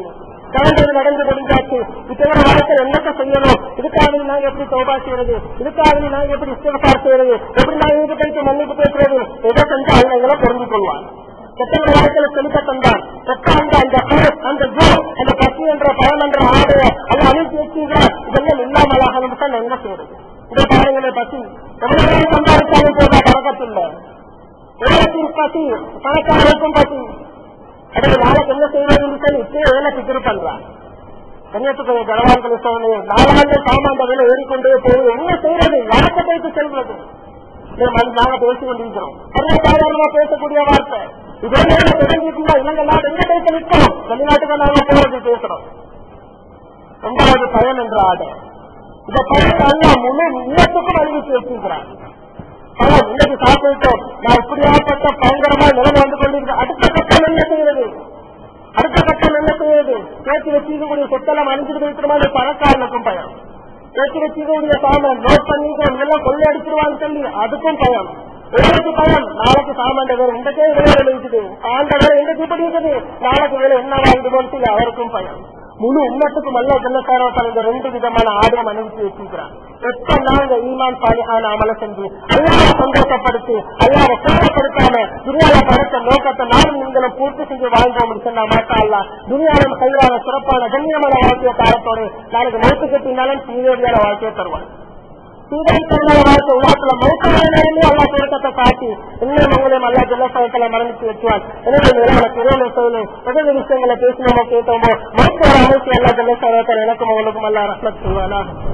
நடந்தது நடந்து முடிஞ்சாச்சு இப்ப வாழ்க்கையில் என்னத்தை செய்யணும் இதுக்காக நாங்க எப்படி தோபா செய்யறது இதுக்காக நாங்க எப்படி இஸ்திகார் செய்யறது எப்படி நாங்க இது கழித்து மன்னிப்பு பேசுறது எதை செஞ்சு அவங்க எங்களை புரிந்து கொள்வாங்க கெட்டவங்க வாழ்க்கையில செலுத்த தந்தான் கெட்ட அந்த அந்த குரு, அந்த ஜோ அந்த பசி என்ற பழம் என்ற ஆடைய அல்ல அனுப்பி வச்சீங்களா இதெல்லாம் இல்லாமலாக நான் என்ன செய்யறது இதை பாருங்களே பசி எவ்வளவு சம்பாதிச்சாலும் போதா பழக்கத்தில்லை உலகத்தின் பசி பணக்காரருக்கும் பசி அதே நாளைக்கு என்ன செய்வது சொல்லி இப்பயே வேலை சிக்கிரு பண்றான் கன்னியாகுமரி கனவான்களை சோழனே நாலாண்டு சாமான் விலை ஏறிக்கொண்டே போகுது என்ன செய்யறது யாருக்கு போயிட்டு செல்வது இதை மறு- நாங்க பேசிக் கொண்டிருக்கிறோம் சர்வ சாதாரணமா பேசக்கூடிய வார்த்தை இதே நேரம் தெரிஞ்சுக்கா இவங்க நாடு எங்க பேச நிற்கிறோம் வெளிநாட்டுக்கு நாங்க போறது பேசுறோம் இரண்டாவது பயன் என்ற ஆடை இந்த பயத்தை எல்லாம் முழு இல்லத்துக்கும் அறிவித்து வச்சிருக்கிறார் பழம் இன்னைக்கு சாப்பிட்டோம் நான் இப்படியாப்பட்ட பயங்கரமா நிலைமை வந்து கொண்டிருக்க அடுத்த கட்டம் என்ன செய்யறது அடுத்த கட்டம் என்ன செய்யறது சேர்த்து வச்சிருக்கக்கூடிய சொத்தெல்லாம் அணிஞ்சிட்டு வைக்கிறோமா பணக்காரனுக்கும் பயம் சேர்த்து வச்சிருக்கக்கூடிய சாமான் நோட் பண்ணிக்கோ எல்லாம் கொள்ளை அடிச்சிருவான்னு சொல்லி அதுக்கும் பயம் உங்களுக்கு பயம் நாளைக்கு சாமான் வேற இன்றைக்கே வேலை இருக்குது ஆண்ட வேலை இன்றைக்கு இப்படி இருக்குது நாளைக்கு வேலை என்ன வாங்கிடுவோம் சொல்லி அவருக்கும் பயம் முழு உம்மத்துக்கும் அல்ல ஜல்லசாரவத்தால் இந்த ரெண்டு விதமான ஆடையம் அனுப்பிச்சு வச்சிருக்கிறான் எப்ப நாங்க ஈமான் சாலிஹான அமல செஞ்சு அல்லாத சந்தோஷப்படுத்தி அல்லாத கோபப்படுத்தாம துணியால படைத்த நோக்கத்தை நானும் நீங்களும் பூர்த்தி செஞ்சு வாழ்ந்தோம் சொன்னா மாட்டா அல்ல துணியாலும் கையிலான சிறப்பான கண்ணியமான வாழ்க்கைய காலத்தோடு நாளைக்கு மௌத்து கட்டினாலும் சீவேரியான வாழ்க்கையை தருவான் சீதரித்தவங்கள வாழ்க்கை உலகத்துல மௌத்தானே அல்லா சுருக்கத்தை காட்டி இன்னும் உங்களையும் அல்லா ஜலசயத்துல மரணித்து வச்சுவான் எனவே நிலையான திருவண்ண செயலு எந்த விஷயங்களை பேசினோமோ கேட்டோமோ மௌத்தோட அமைச்சு அல்லா ஜலசயத்தில் எனக்கும் அவங்களுக்கும் அல்லா ரஹ்மத் செய்வானா